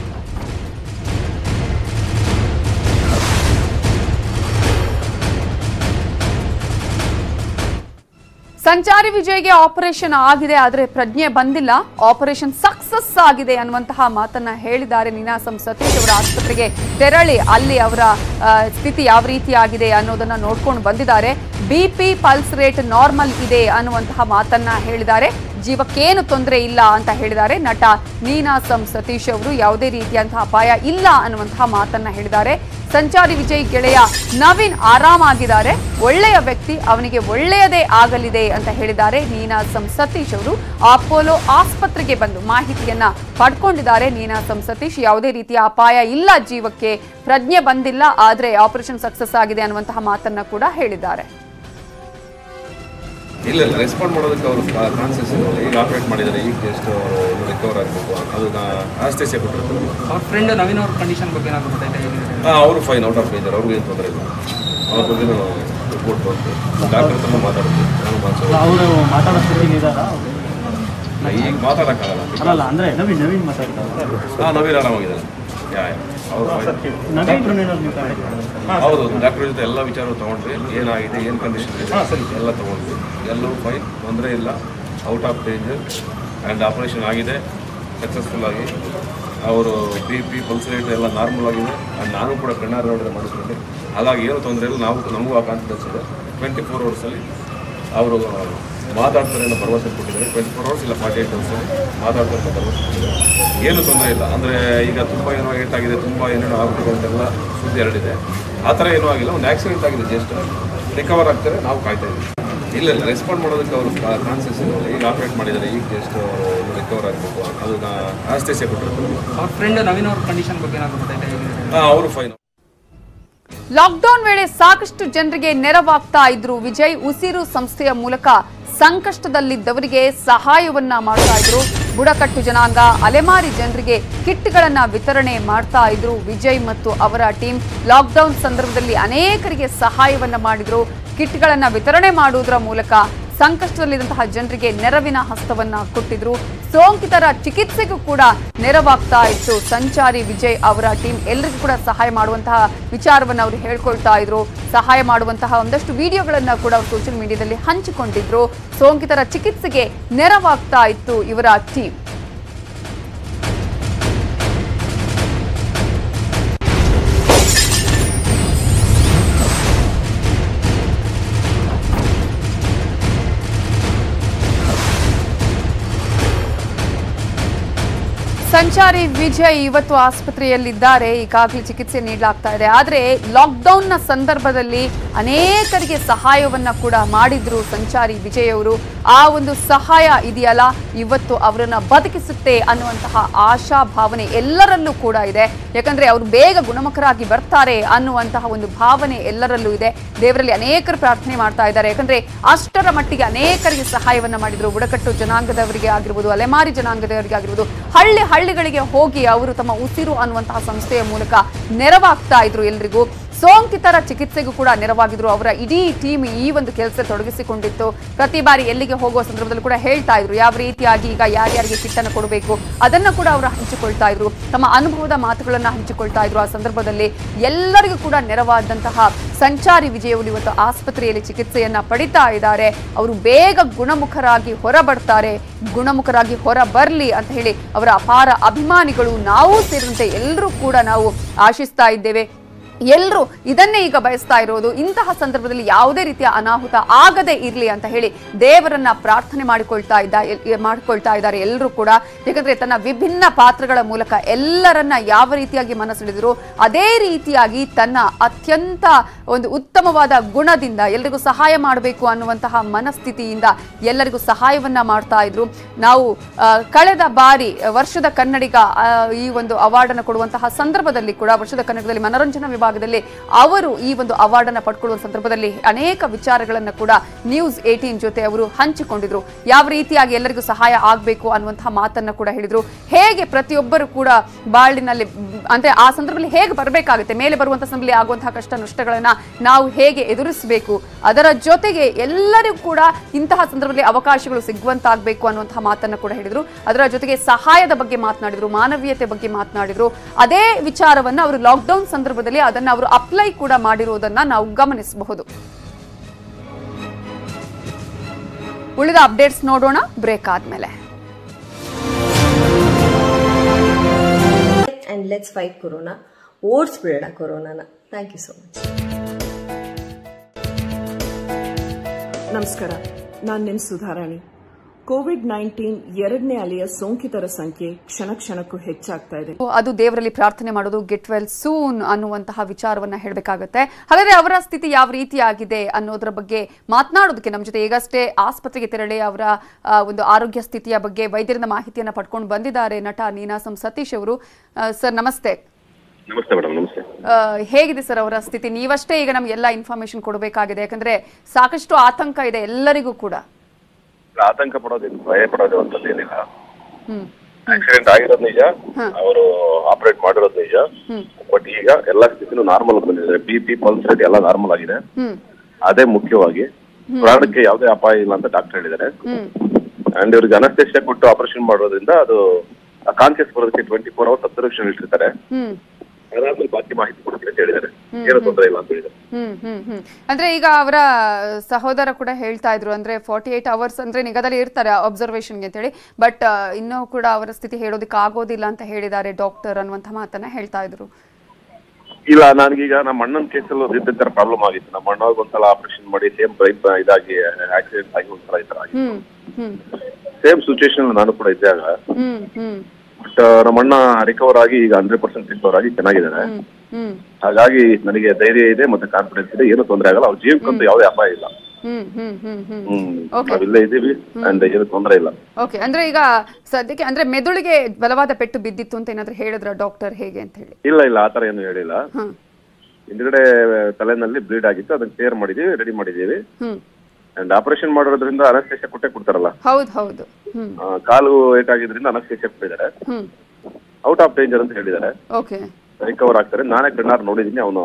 ಸಂಚಾರಿ ವಿಜಯ್ಗೆ ಆಪರೇಷನ್ ಆಗಿದೆ ಆದರೆ ಪ್ರಜ್ಞೆ ಬಂದಿಲ್ಲ ಆಪರೇಷನ್ ಸಕ್ಸಸ್ ಆಗಿದೆ ಅನ್ನುವಂತಹ ಮಾತನ್ನ ಹೇಳಿದ್ದಾರೆ ನೀನಾಸಂ ಸತೀಶ್ ಅವರ ಆಸ್ಪತ್ರೆಗೆ ತೆರಳಿ ಅಲ್ಲಿ ಅವರ ಆ, ಸ್ಥಿತಿ ಯಾವ ರೀತಿ ಆಗಿದೆ ಅನ್ನೋದನ್ನ ನೋಡ್ಕೊಂಡು ಬಂದಿದ್ದಾರೆ ಬಿಪಿ ಪಲ್ಸ್ ರೇಟ್ ನಾರ್ಮಲ್ ಇದೆ ಅನ್ನುವಂತಹ ಮಾತನ್ನ ಹೇಳಿದ್ದಾರೆ ಜೀವಕ್ಕೇನು ತೊಂದರೆ ಇಲ್ಲ ಅಂತ ಹೇಳಿದ್ದಾರೆ ನಟ ನೀನಾಸಂ ಸತೀಶ್ ಅವರು ಯಾವುದೇ ರೀತಿಯಂತಹ ಅಪಾಯ ಇಲ್ಲ ಅನ್ನುವಂತಹ ಮಾತನ್ನ ಹೇಳಿದ್ದಾರೆ ಸಂಚಾರಿ ವಿಜಯ್ ಗೆಳೆಯ ನವೀನ್ ಆರಾಮಾಗಿದ್ದಾರೆ ಒಳ್ಳೆಯ ವ್ಯಕ್ತಿ ಅವನಿಗೆ ಒಳ್ಳೆಯದೇ ಆಗಲಿದೆ ಅಂತ ಹೇಳಿದ್ದಾರೆ ನೀನಾಸಂ ಸತೀಶ್ ಅವರು ಅಪೋಲೋ ಆಸ್ಪತ್ರೆಗೆ ಬಂದು ಮಾಹಿತಿಯನ್ನ ಪಡ್ಕೊಂಡಿದ್ದಾರೆ ನೀನಾಸಂ ಸತೀಶ್ ಯಾವುದೇ ರೀತಿಯ ಅಪಾಯ ಇಲ್ಲ ಜೀವಕ್ಕೆ ಪ್ರಜ್ಞೆ ಬಂದಿಲ್ಲ ಆದ್ರೆ ಆಪರೇಷನ್ ಸಕ್ಸಸ್ ಆಗಿದೆ ಅನ್ನುವಂತಹ ಮಾತನ್ನ ಕೂಡ ಹೇಳಿದ್ದಾರೆ ಇಲ್ಲ ಇಲ್ಲ ರೆಸ್ಪಾಂಡ್ ಮಾಡೋದಕ್ಕೆ ಅವರು ಕಾನ್ಸಿಯಸ್ ಇರಲ್ಲ ಈಗ ಆಪರೇಟ್ ಮಾಡಿದ್ದಾರೆ ಈಗ ಎಷ್ಟು ರಿಕವರ್ ಆಗಬೇಕು ಅದು ಆಸ್ಟೇಸಿಯ ಕೊಟ್ಟಿರ್ತಾರೆ ಅವ್ರ ಫ್ರೆಂಡ್ ನವೀನ್ ಅವ್ರ ಕಂಡೀಷನ್ ಬಗ್ಗೆ ಏನಾದ್ರು ಗೊತ್ತಾಯ್ತಾ ಹಾಂ ಅವರು ಫೈನ್ ಔಟ್ ಆಫ್ ಮೇಜರ್ ಅವ್ರಿಗೂ ಏನು ತೊಂದರೆ ಇಲ್ಲ ಅವ್ರ ಬಗ್ಗೆ ರಿಪೋರ್ಟ್ ಬಂತು ಡಾಕ್ಟರ್ ಹತ್ರ ಮಾತಾಡ್ತೀವಿ ನಾನು ಮಾತಾಡೋದು ಅವರು ಮಾತಾಡೋ ಸ್ಥಿತಿಲಿ ಇದಾರಾ ಈಗ ಮಾತಾಡೋಕ್ಕಾಗಲ್ಲ ಅಲ್ಲಲ್ಲ ಅಂದ್ರೆ ನವೀನ್ ನವೀನ್ ಮಾತಾಡ್ತಾರೆ ಹಾಂ ನವೀನ್ ಆರಾಮಾಗಿದ್ದಾರೆ ಯಾ ಯಾ ಅವರು ನವೀನ್ ಏನಾದ್ರು ನೀವು ಕಾಂಟ್ಯಾಕ್ಟ್ ಮಾಡಿದ್ರಾ? ಹೌದು ಡಾಕ್ಟರ್ ಜೊತೆ ಎಲ್ಲ ವಿಚಾರ ತೊಗೊಂಡ್ವಿ ಏನಾಗಿದೆ ಏನು ಕಂಡೀಷನ್ ಇದೆ ಎಲ್ಲ ತೊಗೊಂಡ್ವಿ ಎಲ್ಲವೂ ಫೈನ್ ತೊಂದರೆ ಇಲ್ಲ out of danger and operation ಆಗಿದೆ ಸಕ್ಸಸ್ಫುಲ್ ಆಗಿ ಅವರು ಬಿ ಪಿ ಪಲ್ಸ್ ರೇಟ್ ಎಲ್ಲ ನಾರ್ಮಲ್ ಆಗಿದೆ ಆ್ಯಂಡ್ ನಾನು ಕೂಡ ಕಣ್ಣಾರೆ ನೋಡಿದ್ರೆ ಮಾಡಿಸ್ಕೊಂಡೆ ಹಾಗಾಗಿ ಏನು ತೊಂದರೆ ಇಲ್ಲ ನಾವು ನಮಗೂ ಆ ಕಾನ್ಫಿಡೆನ್ಸ್ ಇದೆ ಟ್ವೆಂಟಿ ಫೋರ್ ಅವರ್ಸಲ್ಲಿ ಅವರು ಮಾತಾಡ್ತಾರೆ ಅನ್ನೋ ಭರವಸೆ ಕೊಟ್ಟಿದ್ದಾರೆ ಟ್ವೆಂಟಿ ಫೋರ್ ಅವರ್ಸ್ ಇಲ್ಲ ಫಾರ್ಟಿ ಏಟ್ ಅವರ್ಸ್ ಮಾತಾಡ್ತಾರೆ ಅನ್ನೋ ಭರವಸೆ ಕೊಟ್ಟಿದ್ದಾರೆ ಏನು ತೊಂದರೆ ಇಲ್ಲ ಅಂದರೆ ಈಗ ತುಂಬ ಏನೋ ಏಟಾಗಿದೆ ತುಂಬ ಏನೇನೋ ಆಗ್ಬಿಟ್ಟಿದೆ ಅಂತೆಲ್ಲ ಸುದ್ದಿ ಹರಡಿದೆ ಆ ಥರ ಏನೂ ಆಗಿಲ್ಲ ಒಂದು ಆಕ್ಸಿಡೆಂಟ್ ಆಗಿದೆ ಜಸ್ಟ್ ರಿಕವರ್ ಆಗ್ತಾರೆ ನಾವು ಕಾಯ್ತಾ ಇದ್ದೀವಿ ಇಲ್ಲ ಇಲ್ಲ ರೆಸ್ಪಾಂಡ್ ಮಾಡೋದಕ್ಕೆ ಅವರು ಚಾನ್ಸಸ್ ಇಲ್ಲ ಈಗ ಆಪ್ರೇಟ್ ಮಾಡಿದ್ದಾರೆ ಈಗ ಜಸ್ಟ್ ರಿಕವರ್ ಆಗಬೇಕು ಅದು ಆಸ್ತೆಸೆ ಕೊಟ್ಟಿರ್ತಾರೆ ಅವ್ರ ಫ್ರೆಂಡ್ ನವೀನ್ ಅವ್ರ ಕಂಡೀಷನ್ ಬಗ್ಗೆ ಏನಾದ್ರು ಗೊತ್ತಾಯ್ತಾ ಹಾಂ ಅವರು ಫೈನ್ ಲಾಕ್ಡೌನ್ ವೇಳೆ ಸಾಕಷ್ಟು ಜನರಿಗೆ ನೆರವಾಗ್ತಾ ಇದ್ರು ವಿಜಯ್ ಉಸಿರು ಸಂಸ್ಥೆಯ ಮೂಲಕ ಸಂಕಷ್ಟದಲ್ಲಿದ್ದವರಿಗೆ ಸಹಾಯವನ್ನ ಮಾಡ್ತಾ ಇದ್ರು ಬುಡಕಟ್ಟು ಜನಾಂಗ ಅಲೆಮಾರಿ ಜನರಿಗೆ ಕಿಟ್ಗಳನ್ನ ವಿತರಣೆ ಮಾಡ್ತಾ ಇದ್ರು ವಿಜಯ್ ಮತ್ತು ಅವರ ಟೀಮ್ ಲಾಕ್ಡೌನ್ ಸಂದರ್ಭದಲ್ಲಿ ಅನೇಕರಿಗೆ ಸಹಾಯವನ್ನ ಮಾಡಿದ್ರು ಕಿಟ್ಗಳನ್ನ ವಿತರಣೆ ಮಾಡುವುದರ ಮೂಲಕ ಸಂಕಷ್ಟದಲ್ಲಿದ್ದಂತಹ ಜನರಿಗೆ ನೆರವಿನ ಹಸ್ತವನ್ನ ಕೊಟ್ಟಿದ್ರು ಸೋಂಕಿತರ ಚಿಕಿತ್ಸೆಗೂ ಕೂಡ ನೆರವಾಗ್ತಾ ಇತ್ತು ಸಂಚಾರಿ ವಿಜಯ್ ಅವರ ಟೀಮ್ ಎಲ್ಲರಿಗೂ ಕೂಡ ಸಹಾಯ ಮಾಡುವಂತಹ ವಿಚಾರವನ್ನು ಅವರು ಹೇಳ್ಕೊಳ್ತಾ ಇದ್ರು ಸಹಾಯ ಮಾಡುವಂತಹ ಒಂದಷ್ಟು ವಿಡಿಯೋಗಳನ್ನ ಕೂಡ ಸೋಷಿಯಲ್ ಮೀಡಿಯಾದಲ್ಲಿ ಹಂಚಿಕೊಂಡಿದ್ರು ಸೋಂಕಿತರ ಚಿಕಿತ್ಸೆಗೆ ನೆರವಾಗ್ತಾ ಇತ್ತು ಇವರ ಟೀಮ್ ಸಂಚಾರಿ ವಿಜಯ್ ಇವತ್ತು ಆಸ್ಪತ್ರೆಯಲ್ಲಿದ್ದಾರೆ ಈಗಾಗಲೇ ಚಿಕಿತ್ಸೆ ನೀಡಲಾಗ್ತಾ ಇದೆ ಆದರೆ ಲಾಕ್ಡೌನ್ನ ಸಂದರ್ಭದಲ್ಲಿ ಅನೇಕರಿಗೆ ಸಹಾಯವನ್ನ ಕೂಡ ಮಾಡಿದ್ರು ಸಂಚಾರಿ ವಿಜಯ್ ಅವರು ಆ ಒಂದು ಸಹಾಯ ಇದೆಯಲ್ಲ ಇವತ್ತು ಅವರನ್ನ ಬದುಕಿಸುತ್ತೆ ಅನ್ನುವಂತಹ ಆಶಾ ಭಾವನೆ ಎಲ್ಲರಲ್ಲೂ ಕೂಡ ಇದೆ ಯಾಕಂದ್ರೆ ಅವರು ಬೇಗ ಗುಣಮುಖರಾಗಿ ಬರ್ತಾರೆ ಅನ್ನುವಂತಹ ಒಂದು ಭಾವನೆ ಎಲ್ಲರಲ್ಲೂ ಇದೆ ದೇವರಲ್ಲಿ ಅನೇಕರು ಪ್ರಾರ್ಥನೆ ಮಾಡ್ತಾ ಇದ್ದಾರೆ ಯಾಕಂದ್ರೆ ಅಷ್ಟರ ಮಟ್ಟಿಗೆ ಅನೇಕರಿಗೆ ಸಹಾಯವನ್ನ ಮಾಡಿದ್ರು ಬುಡಕಟ್ಟು ಜನಾಂಗದವರಿಗೆ ಆಗಿರ್ಬೋದು ಅಲೆಮಾರಿ ಜನಾಂಗದವರಿಗೆ ಆಗಿರ್ಬೋದು ಹಳ್ಳಿ ಹಳ್ಳಿಗಳಿಗೆ ಹೋಗಿ ಅವರು ತಮ್ಮ ಉಸಿರು ಅನ್ನುವಂತಹ ಸಂಸ್ಥೆಯ ಮೂಲಕ ನೆರವಾಗ್ತಾ ಇದ್ರು ಎಲ್ರಿಗೂ ಸೋಂಕಿತರ ಚಿಕಿತ್ಸೆಗೂ ಕೂಡ ನೆರವಾಗಿದ್ರು ಅವರ ಇಡೀ ಟೀಮ್ ಈ ಒಂದು ಕೆಲಸ ತೊಡಗಿಸಿಕೊಂಡಿತ್ತು ಪ್ರತಿ ಬಾರಿ ಎಲ್ಲಿಗೆ ಹೋಗುವ ಸಂದರ್ಭದಲ್ಲಿ ಕೂಡ ಹೇಳ್ತಾ ಇದ್ರು ಯಾವ ರೀತಿಯಾಗಿ ಈಗ ಯಾರ್ಯಾರಿಗೆ ಕಿಟ್ಟನ್ನು ಕೊಡಬೇಕು ಅದನ್ನ ಕೂಡ ಅವರು ಹಂಚಿಕೊಳ್ತಾ ಇದ್ರು ತಮ್ಮ ಅನುಭವದ ಮಾತುಗಳನ್ನ ಹಂಚಿಕೊಳ್ತಾ ಇದ್ರು ಆ ಸಂದರ್ಭದಲ್ಲಿ ಎಲ್ಲರಿಗೂ ಕೂಡ ನೆರವಾದಂತಹ ಸಂಚಾರಿ ವಿಜಯವರು ಇವತ್ತು ಆಸ್ಪತ್ರೆಯಲ್ಲಿ ಚಿಕಿತ್ಸೆಯನ್ನ ಪಡಿತಾ ಇದ್ದಾರೆ ಅವರು ಬೇಗ ಗುಣಮುಖರಾಗಿ ಹೊರಬರ್ತಾರೆ ಗುಣಮುಖರಾಗಿ ಹೊರ ಬರ್ಲಿ ಅಂತ ಹೇಳಿ ಅವರ ಅಪಾರ ಅಭಿಮಾನಿಗಳು ನಾವು ಸೇರಿದಂತೆ ಎಲ್ಲರೂ ಕೂಡ ನಾವು ಆಶಿಸ್ತಾ ಇದ್ದೇವೆ ಎಲ್ಲರೂ ಇದನ್ನೇ ಈಗ ಬಯಸ್ತಾ ಇರೋದು ಇಂತಹ ಸಂದರ್ಭದಲ್ಲಿ ಯಾವುದೇ ರೀತಿಯ ಅನಾಹುತ ಆಗದೆ ಇರಲಿ ಅಂತ ಹೇಳಿ ದೇವರನ್ನ ಪ್ರಾರ್ಥನೆ ಮಾಡಿಕೊಳ್ತಾ ಇದ್ದ ಎಲ್- ಮಾಡಿಕೊಳ್ತಾ ಇದ್ದಾರೆ ಎಲ್ಲರೂ ಕೂಡ ಯಾಕಂದ್ರೆ ತನ್ನ ವಿಭಿನ್ನ ಪಾತ್ರಗಳ ಮೂಲಕ ಎಲ್ಲರನ್ನ ಯಾವ ರೀತಿಯಾಗಿ ಮನಸ್ಸಿಡಿದ್ರು ಅದೇ ರೀತಿಯಾಗಿ ತನ್ನ ಅತ್ಯಂತ ಒಂದು ಉತ್ತಮವಾದ ಗುಣದಿಂದ ಎಲ್ಲರಿಗೂ ಸಹಾಯ ಮಾಡಬೇಕು ಅನ್ನುವಂತಹ ಮನಸ್ಥಿತಿಯಿಂದ ಎಲ್ಲರಿಗೂ ಸಹಾಯವನ್ನ ಮಾಡ್ತಾ ಇದ್ರು ನಾವು ಆ, ಕಳೆದ ಬಾರಿ ವರ್ಷದ ಕನ್ನಡಿಗ ಆ, ಈ ಒಂದು ಅವಾರ್ಡ್ ಅನ್ನು ಕೊಡುವಂತಹ ಸಂದರ್ಭದಲ್ಲಿ ಕೂಡ ವರ್ಷದ ಕನ್ನಡದಲ್ಲಿ ಮನೋರಂಜನಾ ವಿಭಾಗದಲ್ಲಿ ಅವರು ಈ ಒಂದು ಅವಾರ್ಡ್ ಅನ್ನ ಪಡ್ಕೊಳ್ಳುವ ಸಂದರ್ಭದಲ್ಲಿ ಅನೇಕ ವಿಚಾರಗಳನ್ನ ಕೂಡ ನ್ಯೂಸ್ ಏಟೀನ್ ಜೊತೆ ಅವರು ಹಂಚಿಕೊಂಡಿದ್ರು ಯಾವ ರೀತಿಯಾಗಿ ಎಲ್ಲರಿಗೂ ಸಹಾಯ ಆಗಬೇಕು ಅನ್ನುವಂತಹ ಮಾತನ್ನ ಕೂಡ ಹೇಳಿದ್ರು ಹೇಗೆ ಪ್ರತಿಯೊಬ್ಬರು ಕೂಡ ಬಾಳಿನಲ್ಲಿ ಮ್, ಅಂದ್ರೆ ಆ ಸಂದರ್ಭದಲ್ಲಿ ಹೇಗೆ ಬರಬೇಕಾಗುತ್ತೆ ಮೇಲೆ ಬರುವಂತಹ ಸಂದರ್ಭದಲ್ಲಿ ಆಗುವಂತಹ ಕಷ್ಟ ನಷ್ಟಗಳನ್ನ ನಾವು ಹೇಗೆ ಎದುರಿಸಬೇಕು ಅದರ ಜೊತೆಗೆ ಎಲ್ಲರಿಗೂ ಕೂಡ ಇಂತಹ ಸಂದರ್ಭದಲ್ಲಿ ಅವಕಾಶಗಳು ಸಿಗುವಂತಾಗಬೇಕು ಅನ್ನುವಂತಹ ಮಾತನ್ನ ಕೂಡ ಹೇಳಿದ್ರು ಅದರ ಜೊತೆಗೆ ಸಹಾಯದ ಬಗ್ಗೆ ಮಾತನಾಡಿದ್ರು ಮಾನವೀಯತೆ ಬಗ್ಗೆ ಮಾತನಾಡಿದ್ರು ಅದೇ ವಿಚಾರವನ್ನ ಅವರು ಲಾಕ್ಡೌನ್ ಸಂದರ್ಭದಲ್ಲಿ ಅದನ್ನ ಅವರು ಅಪ್ಲೈ ಕೂಡ ಮಾಡಿರುವುದನ್ನ ನಾವು ಗಮನಿಸಬಹುದು ಉಳಿದ ಅಪ್ಡೇಟ್ಸ್ ನೋಡೋಣ ಬ್ರೇಕ್ ಆದ್ಮೇಲೆ and let's fight corona ಓಡಿಸ್ಬಿಡೋಣ ಕೊರೋನಾನ ಥ್ಯಾಂಕ್ ಯು ಸೊ ಮಚ್ ನಮಸ್ಕಾರ ನಾನು ನಿಮ್ ಸುಧಾರಾಣಿ ಕೋವಿಡ್ ನೈನ್ಟೀನ್ ಎರಡನೇ ಅಲೆಯ ಸೋಂಕಿತರ ಸಂಖ್ಯೆ ಕ್ಷಣ ಕ್ಷಣಕ್ಕೂ ಹೆಚ್ಚಾಗ್ತಾ ಇದೆ ಅದು ದೇವರಲ್ಲಿ ಪ್ರಾರ್ಥನೆ ಮಾಡೋದು ಗೆಟ್ ವೆಲ್ ಸೂನ್ ಅನ್ನುವಂತಹ ವಿಚಾರವನ್ನ ಹೇಳಬೇಕಾಗುತ್ತೆ ಹಾಗಾದ್ರೆ ಅವರ ಸ್ಥಿತಿ ಯಾವ ರೀತಿಯಾಗಿದೆ ಅನ್ನೋದ್ರ ಬಗ್ಗೆ ಮಾತನಾಡೋದಕ್ಕೆ ನಮ್ಮ ಜೊತೆ ಈಗಷ್ಟೇ ಆಸ್ಪತ್ರೆಗೆ ತೆರಳಿ ಅವರ ಆ, ಒಂದು ಆರೋಗ್ಯ ಸ್ಥಿತಿಯ ಬಗ್ಗೆ ವೈದ್ಯರಿಂದ ಮಾಹಿತಿಯನ್ನ ಪಡ್ಕೊಂಡು ಬಂದಿದ್ದಾರೆ ನಟ ನೀನಾಸಂ ಸತೀಶ್ ಅವರು ಆ, ಸರ್ ನಮಸ್ತೆ ನಮಸ್ತೆ ಮೇಡಮ್ ನಮಸ್ತೆ ಆ, ಹೇಗಿದೆ ಸರ್ ಅವರ ಸ್ಥಿತಿ ನೀವಷ್ಟೇ ಈಗ ನಮ್ಗೆ ಎಲ್ಲ ಇನ್ಫಾರ್ಮೇಶನ್ ಕೊಡಬೇಕಾಗಿದೆ ಯಾಕಂದ್ರೆ ಸಾಕಷ್ಟು ಆತಂಕ ಇದೆ ಎಲ್ಲರಿಗೂ ಕೂಡ ಆತಂಕ ಪಡೋದೇನು ಭಯ ಪಡೋದು ಅಂತದ್ದೇನಿಲ್ಲ ಹ್ಮ್ ಆಕ್ಸಿಡೆಂಟ್ ಆಗಿರೋದು ನಿಜ ಅವರು ಆಪರೇಟ್ ಮಾಡಿರೋದು ನಿಜ ಬಟ್ ಈಗ ಎಲ್ಲಾ ಸ್ಥಿತಿನೂ ನಾರ್ಮಲ್ ಬಂದಿದೆ ಬಿ ಪಿ ಪಲ್ಸ್ ರೇಟ್ ಎಲ್ಲ ನಾರ್ಮಲ್ ಆಗಿದೆ ಹ್ಮ್ ಅದೇ ಮುಖ್ಯವಾಗಿ ಪ್ರಾಣಕ್ಕೆ ಯಾವುದೇ ಅಪಾಯ ಇಲ್ಲ ಅಂತ ಡಾಕ್ಟರ್ ಹೇಳಿದ್ದಾರೆ ಹ್ಮ್ ಅಂಡ್ ಇವ್ರಿಗೆ ಅನಸ್ತೇಶ ಕೊಟ್ಟು ಆಪರೇಷನ್ ಮಾಡೋದ್ರಿಂದ ಅದು ಕಾನ್ಶಿಯಸ್ ಬರೋದಕ್ಕೆ ಟ್ವೆಂಟಿ ಫೋರ್ ಅವರ್ಸ್ ಅಬ್ಸರ್ವೇಷನ್ ಇಟ್ಟಿರ್ತಾರೆ ಹ್ಮ್ ಅದಾದ್ಮೇಲೆ ಬಾಕಿ ಮಾಹಿತಿ ಕೊಡ್ತೀನಿ ಅಂತ ಹೇಳಿದ್ದಾರೆ ಏನು ತೊಂದರೆ ಇಲ್ಲ ಅಂತ ಹೇಳಿದ್ದಾರೆ ಹ್ಮ್ ಹ್ಮ್ ಹ್ಮ್ ಅಂದ್ರೆ ಈಗ ಅವರ ಸಹೋದರ ಕೂಡ ಹೇಳ್ತಾ ಇದ್ರು ಅಂದ್ರೆ ಫಾರ್ಟಿ ಏಟ್ ಅವರ್ಸ್ ಅಂದ್ರೆ ನಿಗದಲ್ಲಿ ಇರ್ತಾರೆ ಅಬ್ಸರ್ವೇಷನ್ಗೆ ಅಂತೇಳಿ ಬಟ್ ಇನ್ನೂ ಕೂಡ ಅವರ ಸ್ಥಿತಿ ಹೇಳೋದಕ್ಕೆ ಆಗೋದಿಲ್ಲ ಅಂತ ಹೇಳಿದ್ದಾರೆ ಡಾಕ್ಟರ್ ಅನ್ನುವಂಥ ಮಾತನ್ನ ಹೇಳ್ತಾ ಇದ್ರು ಇಲ್ಲ ನನಗೀಗ ನಮ್ಮ ಅಣ್ಣನ ಕೇಸಲ್ಲಿ ಒಂದು ತರ ಪ್ರಾಬ್ಲಮ್ ಆಗಿತ್ತು ನಮ್ಮ ಅಣ್ಣಗೆ ಒಂದ್ಸಲ ಆಪರೇಷನ್ ಮಾಡಿ ಸೇಮ್ ಬ್ರೈನ್ ಇದಾಗಿ ಆಕ್ಸಿಡೆಂಟ್ ಆಗಿ ಒಂದ್ಸಲ ಈ ತರ ಆಗಿ ಹ್ಮ್ ಹ್ಮ್ ಸೇಮ್ ಸಿಚುವೇಶನ್ ನಾನು ಕೂಡ ಇದ್ದೆ ಆಗ ಹ್ಮ್ ಹ್ಮ್ ಬಟ್ ನಮ್ಮ ಅಣ್ಣ ರಿಕವರ್ ಆಗಿ ಈಗ ಹಂಡ್ರೆಡ್ ಪರ್ಸೆಂಟ್ ರಿಕವರ್ ಆಗಿ ಚೆನ್ನಾಗಿದ್ದಾರೆ ಹ್ಮ್ ಹ್ಮ್ ಹಾಗಾಗಿ ನನಗೆ ಧೈರ್ಯ ಇದೆ ಮತ್ತೆ ಕಾನ್ಫಿಡೆನ್ಸ್ ಇದೆ ಏನು ತೊಂದರೆ ಆಗಲ್ಲ ಅವ್ರ ಜೀವಕ್ಕಂತೂ ಯಾವುದೇ ಅಪಾಯ ಇಲ್ಲ ಹ್ಮ್ ಹ್ಮ್ ಹ್ಮ್ ಹ್ಮ್ ಹ್ಮ್ Okay. ನಾವಿಲ್ಲೇ ಇದೀವಿ ಅಂಡ್ ಏನು ತೊಂದರೆ ಇಲ್ಲ ಓಕೆ ಅಂದ್ರೆ ಈಗ ಸದ್ಯಕ್ಕೆ ಅಂದ್ರೆ ಮೆದುಳಿಗೆ ಬಲವಾದ ಪೆಟ್ಟು ಬಿದ್ದಿತ್ತು ಅಂತ ಏನಾದ್ರು ಹೇಳಿದ್ರ ಡಾಕ್ಟರ್ ಹೇಗೆ ಅಂತ ಹೇಳಿ ಇಲ್ಲ ಇಲ್ಲ ಆತರ ಏನು ಹೇಳಿಲ್ಲ ಹ್ಮ್ ಹಿಂದ್ಗಡೆ ತಲೆನಲ್ಲಿ ಬ್ಲೀಡ್ ಆಗಿತ್ತು ಅದನ್ನ ಕ್ಲಿಯರ್ ಮಾಡಿದೀವಿ ರೆಡಿ ಮಾಡಿದೀವಿ ಹ್ಮ್ ಅಂಡ್ ಆಪರೇಷನ್ ಮಾಡೋದ್ರಿಂದ ಅನಸ್ತೇಶ ಕೊಟ್ಟೆ ಕೊಡ್ತಾರಲ್ಲ ಹೌದು ಹೌದು ಹ್ಮ್ ಆ, ಕಾಲು ಏಟಾಗಿದ್ರಿಂದ ಅನಸ್ತೇಶ ಕೊಟ್ಟಿದ್ದಾರೆ ಹ್ಮ್ ಔಟ್ ಆಫ್ ಡೇಂಜರ್ ಅಂತ ಹೇಳಿದ್ದಾರೆ ಓಕೆ ರಿಕವರ್ ಆಗ್ತಾರೆ ನಾನೇ ಕಣ್ಣಾರ್ ನೋಡಿದೀನಿ ಅವನು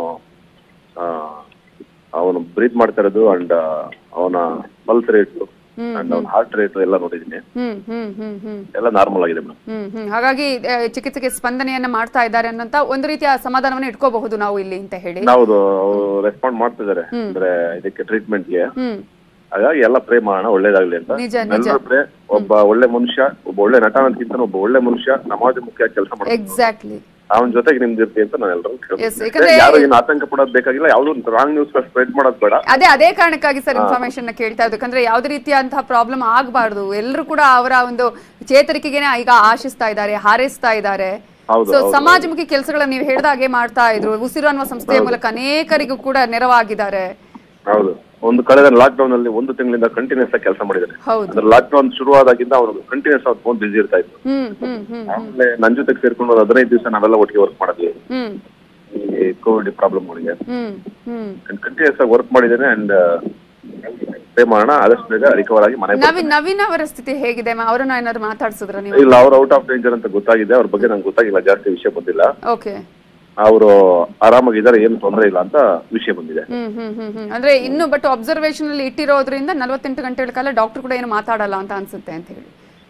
ಅವನು ಬ್ರೀತ್ ಮಾಡ್ತಾ ಇರೋದು ಅಂಡ್ ಅವನ ಪಲ್ಸ್ ರೇಟ್ ಅಂಡ್ ಅವನ ಹಾರ್ಟ್ ರೇಟ್ ಎಲ್ಲ ನೋಡಿದೀನಿ ಹ್ಮ್ ಹ್ಮ್ ಹ್ಮ್ ಹ್ಮ್ ಎಲ್ಲ ನಾರ್ಮಲ್ ಆಗಿದೆ ಮೇಡಮ್ ಹ್ಮ್ ಹ್ಮ್ ಹಾಗಾಗಿ ಆ, ಚಿಕಿತ್ಸೆಗೆ ಸ್ಪಂದನೆಯನ್ನ ಮಾಡ್ತಾ ಇದ್ದಾರೆ ಅನ್ನೋಂತ ಒಂದು ರೀತಿಯ ಸಮಾಧಾನವನ್ನು ಇಟ್ಕೋಬಹುದು ನಾವು ಇಲ್ಲಿ ಅಂತ ಹೇಳಿ ಹೌದು ರೆಸ್ಪಾಂಡ್ ಮಾಡ್ತಿದ್ದಾರೆ ಅಂದ್ರೆ ಇದಕ್ಕೆ ಟ್ರೀಟ್ಮೆಂಟ್ಗೆ ಹ್ಮ್ ಹಾಗಾಗಿ ಎಲ್ಲ ಪ್ರೇ ಮಾಡೋಣ ಒಳ್ಳೇದಾಗ್ಲಿ ಅಂತ ನಿಜ, ನಿಜ. ಎಲ್ಲರೂ ಪ್ರೇ ಒಬ್ಬ ಒಳ್ಳೆ ಮನುಷ್ಯ ಒಬ್ಬ ಒಳ್ಳೆ ನಟ ಅನ್ನೋದಕ್ಕಿಂತ ಒಬ್ಬ ಒಳ್ಳೆ ಮನುಷ್ಯ ಸಮಾಜ ಮುಖ್ಯ ಕೆಲಸ ಮಾಡ್ತಾರೆ ಎಕ್ಸಾಕ್ಟ್ಲಿ ಅವನ ಜೊತೆಗೆ ನಿಮ್ದಿರ್ತಿ ಅಂತ ನಾನು ಎಲ್ಲರೂ Yes, ಯಾಕಂದ್ರೆ- ಯಾರು ಏನು ಆತಂಕ ಪಡೋದ್ ಬೇಕಾಗಿಲ್ಲ ಯಾವ್ದು ರಾಂಗ್ ನ್ಯೂಸ್ ಸ್ಪ್ರೆಡ್ ಮಾಡೋದ್ ಬೇಡ ಅದೇ ಅದೇ ಕಾರಣಕ್ಕಾಗಿ ಸರ್ ಇನ್ಫಾರ್ಮೇಶನ್ ಕೇಳ್ತಾ ಇದ್ದು ಯಾಕಂದ್ರೆ ಯಾವುದೇ ರೀತಿಯಂತಹ ಪ್ರಾಬ್ಲಮ್ ಆಗಬಾರ್ದು ಎಲ್ಲರೂ ಕೂಡ ಅವರ ಒಂದು ಚೇತರಿಕೆಗೆನೆ ಈಗ ಆಶಿಸ್ತಾ ಇದ್ದಾರೆ ಹಾರೈಸ್ತಾ ಇದ್ದಾರೆ ಹೌದು, ಸೊ ಹೌದು, ಸಮಾಜಮುಖಿ ಕೆಲಸಗಳನ್ನ ನೀವು ಹೇಳ್ದಾಗೆ ಮಾಡ್ತಾ ಇದ್ರು ಉಸಿರು ಅನ್ನುವ ಸಂಸ್ಥೆಯ ಮೂಲಕ ಅನೇಕರಿಗೂ ಕೂಡ ನೆರವಾಗಿದ್ದಾರೆ ಹೌದು ಒಂದು ಕಳೆದ ಲಾಕ್ ಡೌನ್ ಅಲ್ಲಿ ಒಂದು ತಿಂಗಳಿಂದ ಕಂಟಿನ್ಯೂಸ್ ಆಗಿ ಕೆಲಸ ಮಾಡಿದ್ದಾರೆ ಹೌದು ಅಂದ್ರೆ ಲಾಕ್ ಡೌನ್ ಶುರುವಾದಾಗಿಂದ ಅವನು ಕಂಟಿನ್ಯೂಸ್ ಆಗಿ ಫೋನ್ ಬಿಸಿ ಇರ್ತಾ ಇತ್ತು ಹ್ಮ್ ಹ್ಮ್ ಹ್ಮ್ ಆಮೇಲೆ ನನ್ ಜೊತೆಗೆ ಸೇರ್ಕೊಂಡು ಒಂದು ಹದಿನೈದು ದಿವಸ ನಾವೆಲ್ಲ ಒಟ್ಟಿಗೆ ವರ್ಕ್ ಮಾಡಿದ್ವಿ ಹ್ಮ್ ಈ ಕೋವಿಡ್ ಪ್ರಾಬ್ಲಮ್ ಗಳಿಗೆ ಹ್ಮ್ ಹ್ಮ್ ಕಂಟಿನ್ಯೂಸ್ ಆಗಿ ವರ್ಕ್ ಮಾಡಿದ್ದೇನೆ ಅಂಡ್ ಪೇ ಮಾಡೋಣ ಆದಷ್ಟು ಬೇಗ ರಿಕವರ್ ಆಗಿ ಮನೆ ನವೀನ್ ನವೀನ್ ಅವರ ಸ್ಥಿತಿ ಹೇಗಿದೆ ಮ- ಅವ್ರನ್ನ ಏನಾದ್ರು ಮಾತಾಡ್ಸಿದ್ರ ನೀವು ಇಲ್ಲ ಅವ್ರು ಔಟ್ ಆಫ್ ಡೇಂಜರ್ ಅಂತ ಗೊತ್ತಾಗಿದೆ ಅವ್ರ ಬಗ್ಗೆ ನಂಗೆ ಗೊತ್ತಾಗಿಲ್ಲ ಜಾಸ್ತಿ ವಿಷಯ ಬಂದಿಲ್ಲ ಓಕೆ ಅವರು ಆರಾಮಾಗಿದ್ದಾರೆ ಏನು ತೊಂದರೆ ಇಲ್ಲ ಅಂತ ವಿಷಯ ಬಂದಿದೆ ಹ್ಮ್ ಹ್ಮ್ ಹ್ಮ್ ಹ್ಮ್ ಅಂದ್ರೆ ಇನ್ನು ಬಟ್ ಅಬ್ಸರ್ವೇಷನ್ ಅಲ್ಲಿ ಇಟ್ಟಿರೋದ್ರಿಂದ ನಲವತ್ತೆಂಟು ಗಂಟೆಗಳ ಕಾಲ ಡಾಕ್ಟರ್ ಕೂಡ ಏನು ಮಾತಾಡಲ್ಲ ಅಂತ ಅನ್ಸುತ್ತೆ ಅಂತ ಹೇಳಿ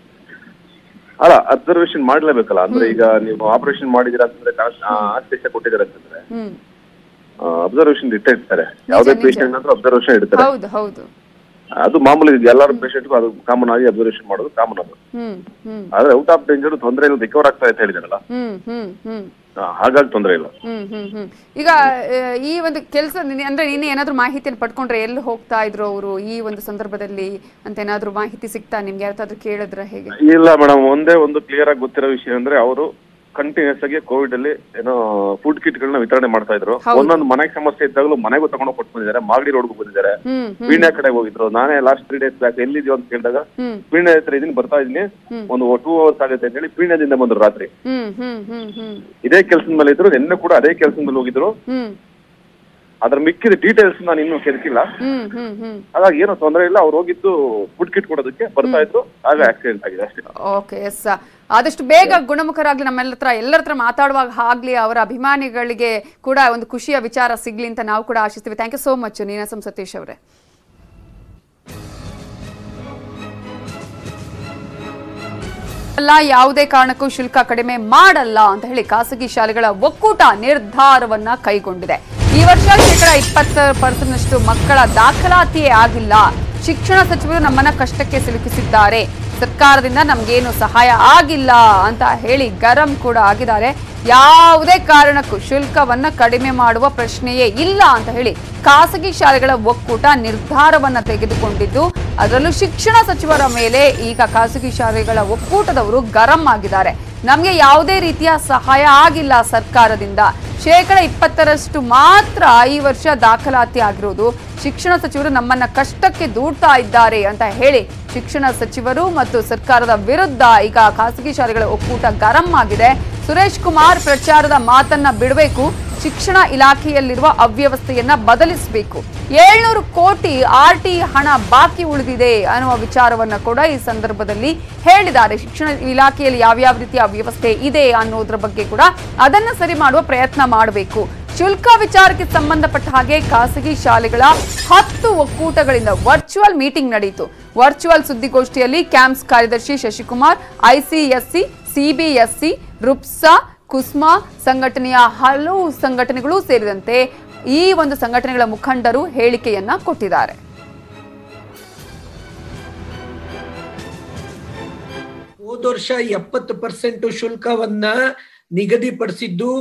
ಅಲ್ಲ ಅಬ್ಸರ್ವೇಷನ್ ಮಾಡ್ಲೇಬೇಕಲ್ಲ ಅಂದ್ರೆ ಈಗ ನೀವು ಆಪರೇಷನ್ ಮಾಡಿದಿರ ಅಂತಂದ್ರೆ ಆಸ್ಪೇಷ ಕೊಟ್ಟಿದ್ದಾರೆ ಅಂತಂದ್ರೆ ಹ್ಮ್ ಅಬ್ಸರ್ವೇಷನ್ ಇಟ್ಟೇ ಇರ್ತಾರೆ ಯಾವುದೇ ನಿಜ. ಪೇಷಂಟ್ ಅಂದ್ರೆ ಅಬ್ಸರ್ವೇಷನ್ ಇಡ್ತಾರೆ ಹೌದು ಹೌದು ಅದು ಮಾಮೂಲಿ ಇದೆ ಎಲ್ಲರ ಪೇಷಂಟ್ಗೂ ಅದು ಕಾಮನ್ ಆಗಿ ಅಬ್ಸರ್ವೇಷನ್ ಮಾಡೋದು ಕಾಮನ್ ಅದು ಹ್ಮ್ ಹ್ಮ್ ಆದ್ರೆ ಔಟ್ ಆಫ್ ಡೇಂಜರ್ ತೊಂದರೆ ಇಲ್ಲ ರಿಕವರ್ ಆಗ್ತಾ ಅಂತ ಹೇಳಿದಾರಲ್ಲ ಹ್ಮ್ ಹ್ಮ್ ಹ್ಮ್ ಆ, ಹಾಗಾಗಿ ತೊಂದರೆ ಇಲ್ಲ ಹ್ಮ್ ಹ್ಮ್ ಹ್ಮ್ ಈಗ ಆ, ಈ ಒಂದು ಕೆಲಸ ಅಂದ್ರೆ ನೀನು ಏನಾದ್ರು ಮಾಹಿತಿಯನ್ನು ಪಡ್ಕೊಂಡ್ರೆ ಎಲ್ಲಿ ಹೋಗ್ತಾ ಇದ್ರು ಅವರು ಈ ಒಂದು ಸಂದರ್ಭದಲ್ಲಿ ಅಂತ ಏನಾದ್ರು ಮಾಹಿತಿ ಸಿಗ್ತಾ ನಿಮ್ಗೆ ಯಾರಾದ್ರೂ ಕೇಳಿದ್ರ ಹೇಗೆ ಇಲ್ಲ ಮೇಡಮ್ ಒಂದೇ ಒಂದು ಕ್ಲಿಯರ್ ಆಗಿ ಗೊತ್ತಿರೋ ವಿಷಯ ಅಂದ್ರೆ ಅವರು ಕಂಟಿನ್ಯೂಸ್ ಆಗಿ ಕೋವಿಡ್ ಅಲ್ಲಿ ಏನೋ ಫುಡ್ ಕಿಟ್ ಗಳನ್ನ ವಿತರಣೆ ಮಾಡ್ತಾ ಇದ್ರು ಹೌದು. ಒಂದೊಂದು ಮನೆಗೆ ಸಮಸ್ಯೆ ಇದ್ದಾಗಲೂ ಮನೆಗೂ ತಗೊಂಡು ಕೊಟ್ಟು ಬಂದಿದ್ದಾರೆ ಮಾಗಡಿ ರೋಡ್ಗೂ ಬಂದಿದ್ದಾರೆ ಹ್ಮ್ ಹ್ಮ್ ಪೀಣ್ಯ ಕಡೆ ಹೋಗಿದ್ರು ನಾನೇ ಲಾಸ್ಟ್ ತ್ರೀ ಡೇಸ್ ಬ್ಯಾಕ್ ಎಲ್ಲಿದ್ಯೋ ಅಂತ ಕೇಳಿದಾಗ ಹ್ಮ್ ಪೀಣ್ಯ ಹತ್ರ ಇದೀನಿ ಬರ್ತಾ ಇದೀನಿ ಒಂದು ಟೂ ಅವರ್ಸ್ ಆಗುತ್ತೆ ಅಂತ ಹೇಳಿ ಪೀಣ್ಯದಿಂದ ಬಂದ್ರು ರಾತ್ರಿ ಹ್ಮ್ ಹ್ಮ್ ಹ್ಮ್ ಹ್ಮ್ ಇದೇ ಕೆಲಸದ ಮೇಲೆ ಇದ್ರು ನಿನ್ನೆ ಕೂಡ ಅದೇ ಕೆಲಸದ ಮೇಲೆ ಹೋಗಿದ್ರು ಹ್ಮ್ ಅದ್ರ ಮಿಕ್ಕಿದ ಡೀಟೇಲ್ಸ್ ನಾನು ಇನ್ನೂ ಕೆದಕಿಲ್ಲ ಹ್ಮ್ ಹ್ಮ್ ಹ್ಮ್ ಹಾಗಾಗಿ ಏನೋ ತೊಂದರೆ ಇಲ್ಲ ಅವ್ರು ಹೋಗಿದ್ದು ಫುಡ್ ಕಿಟ್ ಕೊಡೋದಕ್ಕೆ ಬರ್ತಾ ಇದ್ರು ಆಗ ಆಕ್ಸಿಡೆಂಟ್ ಆಗಿದೆ ಅಷ್ಟೇ ಓಕೆ ಎಸ್ ಆದಷ್ಟು ಬೇಗ ಗುಣಮುಖರಾಗ್ಲಿ ನಮ್ಮೆಲ್ಲ ಹತ್ರ ಎಲ್ಲರ ಹತ್ರ ಮಾತಾಡುವಾಗ ಆಗ್ಲಿ ಅವರ ಅಭಿಮಾನಿಗಳಿಗೆ ಕೂಡ ಒಂದು ಖುಷಿಯ ವಿಚಾರ ಸಿಗ್ಲಿ ಅಂತ ನಾವು ಕೂಡ ಆಶಿಸ್ತೀವಿ thank you so much Ninasam Satish ಅವರೇ ಅಲ್ಲ ಯಾವುದೇ ಕಾರಣಕ್ಕೂ ಶುಲ್ಕ ಕಡಿಮೆ ಮಾಡಲ್ಲ ಅಂತ ಹೇಳಿ ಖಾಸಗಿ ಶಾಲೆಗಳ ಒಕ್ಕೂಟ ನಿರ್ಧಾರವನ್ನ ಕೈಗೊಂಡಿದೆ ಈ ವರ್ಷ ಶೇಕಡ ಇಪ್ಪತ್ತು ಪರ್ಸೆಂಟ್ನಷ್ಟು ಮಕ್ಕಳ ದಾಖಲಾತಿಯೇ ಆಗಿಲ್ಲ ಶಿಕ್ಷಣ ಸಚಿವರು ನಮ್ಮನ್ನ ಕಷ್ಟಕ್ಕೆ ಸಿಲುಕಿಸಿದ್ದಾರೆ ಸರ್ಕಾರದಿಂದ ನಮ್ಗೇನು ಸಹಾಯ ಆಗಿಲ್ಲ ಅಂತ ಹೇಳಿ ಗರಂ ಕೂಡ ಆಗಿದ್ದಾರೆ ಯಾವುದೇ ಕಾರಣಕ್ಕೂ ಶುಲ್ಕವನ್ನ ಕಡಿಮೆ ಮಾಡುವ ಪ್ರಶ್ನೆಯೇ ಇಲ್ಲ ಅಂತ ಹೇಳಿ ಖಾಸಗಿ ಶಾಲೆಗಳ ಒಕ್ಕೂಟ ನಿರ್ಧಾರವನ್ನ ತೆಗೆದುಕೊಂಡಿದ್ದು ಅದರಲ್ಲೂ ಶಿಕ್ಷಣ ಸಚಿವರ ಮೇಲೆ ಈಗ ಖಾಸಗಿ ಶಾಲೆಗಳ ಒಕ್ಕೂಟದವರು ಗರಂ ಆಗಿದ್ದಾರೆ ನಮಗೆ ಯಾವುದೇ ರೀತಿಯ ಸಹಾಯ ಆಗಿಲ್ಲ ಸರ್ಕಾರದಿಂದ ಶೇಕಡ ಇಪ್ಪತ್ತರಷ್ಟು ಮಾತ್ರ ಈ ವರ್ಷ ದಾಖಲಾತಿ ಆಗಿರೋದು ಶಿಕ್ಷಣ ಸಚಿವರು ನಮ್ಮನ್ನ ಕಷ್ಟಕ್ಕೆ ದೂಡ್ತಾ ಇದ್ದಾರೆ ಅಂತ ಹೇಳಿ ಶಿಕ್ಷಣ ಸಚಿವರು ಮತ್ತು ಸರ್ಕಾರದ ವಿರುದ್ಧ ಈಗ ಖಾಸಗಿ ಶಾಲೆಗಳ ಒಕ್ಕೂಟ ಗರಂ ಆಗಿದೆ ಸುರೇಶ್ ಕುಮಾರ್ ಪ್ರಚಾರದ ಮಾತನ್ನ ಬಿಡಬೇಕು ಶಿಕ್ಷಣ ಇಲಾಖೆಯಲ್ಲಿರುವ ಅವ್ಯವಸ್ಥೆಯನ್ನ ಬದಲಿಸಬೇಕು ಏಳ್ನೂರು ಕೋಟಿ ಆರ್ ಟಿ ಹಣ ಬಾಕಿ ಉಳಿದಿದೆ ಅನ್ನುವ ವಿಚಾರವನ್ನ ಕೂಡ ಈ ಸಂದರ್ಭದಲ್ಲಿ ಹೇಳಿದ್ದಾರೆ ಶಿಕ್ಷಣ ಇಲಾಖೆಯಲ್ಲಿ ಯಾವ್ಯಾವ ರೀತಿಯ ಅವ್ಯವಸ್ಥೆ ಇದೆ ಅನ್ನೋದ್ರ ಬಗ್ಗೆ ಕೂಡ ಅದನ್ನ ಸರಿ ಮಾಡುವ ಪ್ರಯತ್ನ ಮಾಡಬೇಕು ಶುಲ್ಕ ವಿಚಾರಕ್ಕೆ ಸಂಬಂಧಪಟ್ಟ ಹಾಗೆ ಖಾಸಗಿ ಶಾಲೆಗಳ ಹತ್ತು ಒಕ್ಕೂಟಗಳಿಂದ ವರ್ಚುವಲ್ ಮೀಟಿಂಗ್ ನಡೆಯಿತು ವರ್ಚುವಲ್ ಸುದ್ದಿಗೋಷ್ಠಿಯಲ್ಲಿ ಕ್ಯಾಂಪ್ಸ್ ಕಾರ್ಯದರ್ಶಿ ಶಶಿಕುಮಾರ್ ಐಸಿಎಸ್ಸಿ ಸಿಬಿಎಸ್ಸಿ ರುಪ್ಸಾ ಕುಸ್ಮಾ ಸಂಘಟನೆಯ ಹಲವು ಸಂಘಟನೆಗಳು ಸೇರಿದಂತೆ ಈ ಒಂದು ಸಂಘಟನೆಗಳ ಮುಖಂಡರು ಹೇಳಿಕೆಯನ್ನ ಕೊಟ್ಟಿದ್ದಾರೆ ಹೋದ ವರ್ಷ ಎಪ್ಪತ್ತು ಪರ್ಸೆಂಟ್ ಶುಲ್ಕವನ್ನ ನಿಗದಿಪಡಿಸಿದ್ದು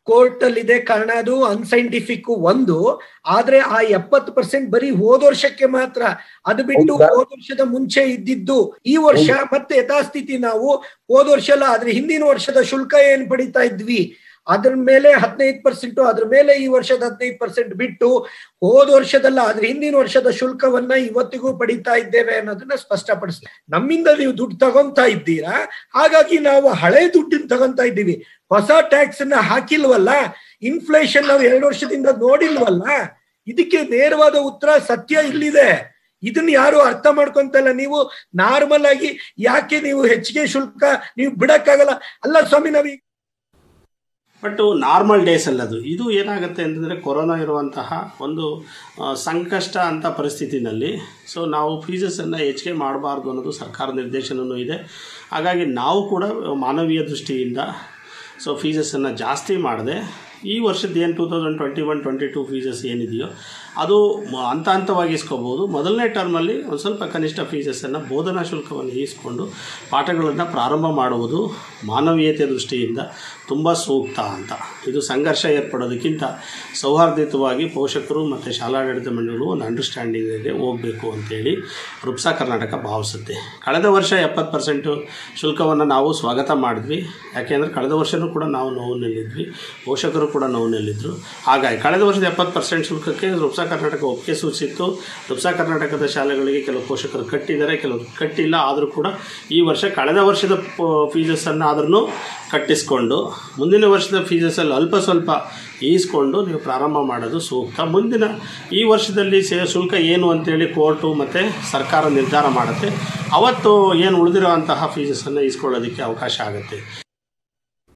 ಕೋರ್ಟ್ ಅಲ್ಲಿ ಇದೆ ಕಾರಣ ಅದು ಅನ್ಸೈಂಟಿಫಿಕ್ ಒಂದು ಆದ್ರೆ ಆ ಎಪ್ಪತ್ತು ಪರ್ಸೆಂಟ್ ಬರೀ ಹೋದ ವರ್ಷಕ್ಕೆ ಮಾತ್ರ ಅದು ಬಿಟ್ಟು ಹೋದ ವರ್ಷದ ಮುಂಚೆ ಇದ್ದಿದ್ದು ಈ ವರ್ಷ ಮತ್ತೆ ಯಥಾಸ್ಥಿತಿ ನಾವು ಹೋದ ವರ್ಷ ಅಲ್ಲ ಆದ್ರೆ ಹಿಂದಿನ ವರ್ಷದ ಶುಲ್ಕ ಏನ್ ಪಡಿತಾ ಇದ್ವಿ ಅದ್ರ ಮೇಲೆ ಹದಿನೈದು ಪರ್ಸೆಂಟ್ ಅದ್ರ ಮೇಲೆ ಈ ವರ್ಷದ ಹದಿನೈದು ಪರ್ಸೆಂಟ್ ಬಿಟ್ಟು ಹೋದ ವರ್ಷದಲ್ಲ ಆದ್ರೆ ಹಿಂದಿನ ವರ್ಷದ ಶುಲ್ಕವನ್ನ ಇವತ್ತಿಗೂ ಪಡಿತಾ ಇದ್ದೇವೆ ಅನ್ನೋದನ್ನ ಸ್ಪಷ್ಟಪಡಿಸ್ತೀವಿ ನಮ್ಮಿಂದ ನೀವು ದುಡ್ಡು ತಗೊಂತಾ ಇದ್ದೀರಾ ಹಾಗಾಗಿ ನಾವು ಹಳೆ ದುಡ್ಡನ್ನ ತಗೊಂತಾ ಇದ್ದೀವಿ ಹೊಸ ಟ್ಯಾಕ್ಸ್ ಅನ್ನ ಹಾಕಿಲ್ವಲ್ಲ ಇನ್ಫ್ಲೇಷನ್ ನಾವು ಎರಡು ವರ್ಷದಿಂದ ನೋಡಿಲ್ವಲ್ಲ ಇದಕ್ಕೆ ನೇರವಾದ ಉತ್ತರ ಸತ್ಯ ಇಲ್ಲಿದೆ ಇದನ್ನ ಯಾರು ಅರ್ಥ ಮಾಡ್ಕೊಂತಲ್ಲ ನೀವು ನಾರ್ಮಲ್ ಆಗಿ ಯಾಕೆ ನೀವು ಹೆಚ್ಚಿಗೆ ಶುಲ್ಕ ನೀವು ಬಿಡಕ್ಕಾಗಲ್ಲ ಅಲ್ಲ ಸ್ವಾಮಿ ನಾವೀಗ ಬಟ್ ನಾರ್ಮಲ್ ಡೇಸ್ ಅಲ್ಲದು ಇದು ಏನಾಗುತ್ತೆ ಅಂತಂದರೆ ಕೊರೋನಾ ಇರುವಂತಹ ಒಂದು ಆ, ಸಂಕಷ್ಟ ಅಂತ ಪರಿಸ್ಥಿತಿನಲ್ಲಿ ಸೊ ನಾವು ಫೀಸಸನ್ನು ಹೆಚ್ಚಿಗೆ ಮಾಡಬಾರ್ದು ಅನ್ನೋದು ಸರ್ಕಾರ ನಿರ್ದೇಶನವೂ ಇದೆ ಹಾಗಾಗಿ ನಾವು ಕೂಡ ಮಾನವೀಯ ದೃಷ್ಟಿಯಿಂದ ಸೊ ಫೀಸಸನ್ನು ಜಾಸ್ತಿ ಮಾಡದೆ ಈ ವರ್ಷದ ಏನು two thousand twenty one twenty two fees ಏನಿದೆಯೋ ಅದು ಮ- ಹಂತ ಹಂತವಾಗಿ ಇಸ್ಕೋಬೋದು ಮೊದಲನೇ ಟರ್ಮಲ್ಲಿ ಒಂದು ಸ್ವಲ್ಪ ಕನಿಷ್ಠ ಫೀಸಸನ್ನು ಬೋಧನಾ ಶುಲ್ಕವನ್ನು ಇಸ್ಕೊಂಡು ಪಾಠಗಳನ್ನು ಪ್ರಾರಂಭ ಮಾಡುವುದು ಮಾನವೀಯತೆ ದೃಷ್ಟಿಯಿಂದ ತುಂಬ ಸೂಕ್ತ ಅಂತ ಇದು ಸಂಘರ್ಷ ಏರ್ಪಡೋದಕ್ಕಿಂತ ಸೌಹಾರ್ದಯುತವಾಗಿ ಪೋಷಕರು ಮತ್ತು ಶಾಲಾಡಳಿತ ಮಂಡಳಿಗಳು ಒಂದು ಅಂಡರ್ಸ್ಟ್ಯಾಂಡಿಂಗ್ಗೆ ಹೋಗಬೇಕು ಅಂತೇಳಿ ರುಪ್ಸಾ ಕರ್ನಾಟಕ ಭಾವಿಸುತ್ತೆ ಕಳೆದ ವರ್ಷ ಎಪ್ಪತ್ತು ಪರ್ಸೆಂಟು ಶುಲ್ಕವನ್ನು ನಾವು ಸ್ವಾಗತ ಮಾಡಿದ್ವಿ ಯಾಕೆಂದರೆ ಕಳೆದ ವರ್ಷವೂ ಕೂಡ ನಾವು ನೋವಿನಲ್ಲಿದ್ವಿ ಪೋಷಕರು ಕೂಡ ನೋವಿನಲ್ಲಿದ್ದರು ಹಾಗಾಗಿ ಕಳೆದ ವರ್ಷದ ಎಪ್ಪತ್ತು ಪರ್ಸೆಂಟ್ ಶುಲ್ಕಕ್ಕೆ ರುಪ್ಸಾ ಕರ್ನಾಟಕ ಒಪ್ಪಿಗೆ ಸೂಚಿಸಿತ್ತು ರುಪ್ಸಾ ಕರ್ನಾಟಕದ ಶಾಲೆಗಳಿಗೆ ಕೆಲವು ಪೋಷಕರು ಕಟ್ಟಿದ್ದಾರೆ ಕೆಲವರು ಕಟ್ಟಿಲ್ಲ ಆದರೂ ಕೂಡ ಈ ವರ್ಷ ಕಳೆದ ವರ್ಷದ ಫೀಸಸನ್ನು ಆದ್ರೂ ಕಟ್ಟಿಸ್ಕೊಂಡು ಮುಂದಿನ ವರ್ಷದ ಫೀಸಸಲ್ಲಿ ಅಲ್ಪ ಸ್ವಲ್ಪ ಈಸ್ಕೊಂಡು ನೀವು ಪ್ರಾರಂಭ ಮಾಡೋದು ಸೂಕ್ತ ಮುಂದಿನ ಈ ವರ್ಷದಲ್ಲಿ ಸೇ ಶುಲ್ಕ ಏನು ಅಂತೇಳಿ ಕೋರ್ಟು ಮತ್ತು ಸರ್ಕಾರ ನಿರ್ಧಾರ ಮಾಡುತ್ತೆ ಅವತ್ತು ಏನು ಉಳಿದಿರೋ ಅಂತಹ ಫೀಸಸನ್ನು ಈಸ್ಕೊಳ್ಳೋದಕ್ಕೆ ಅವಕಾಶ ಆಗುತ್ತೆ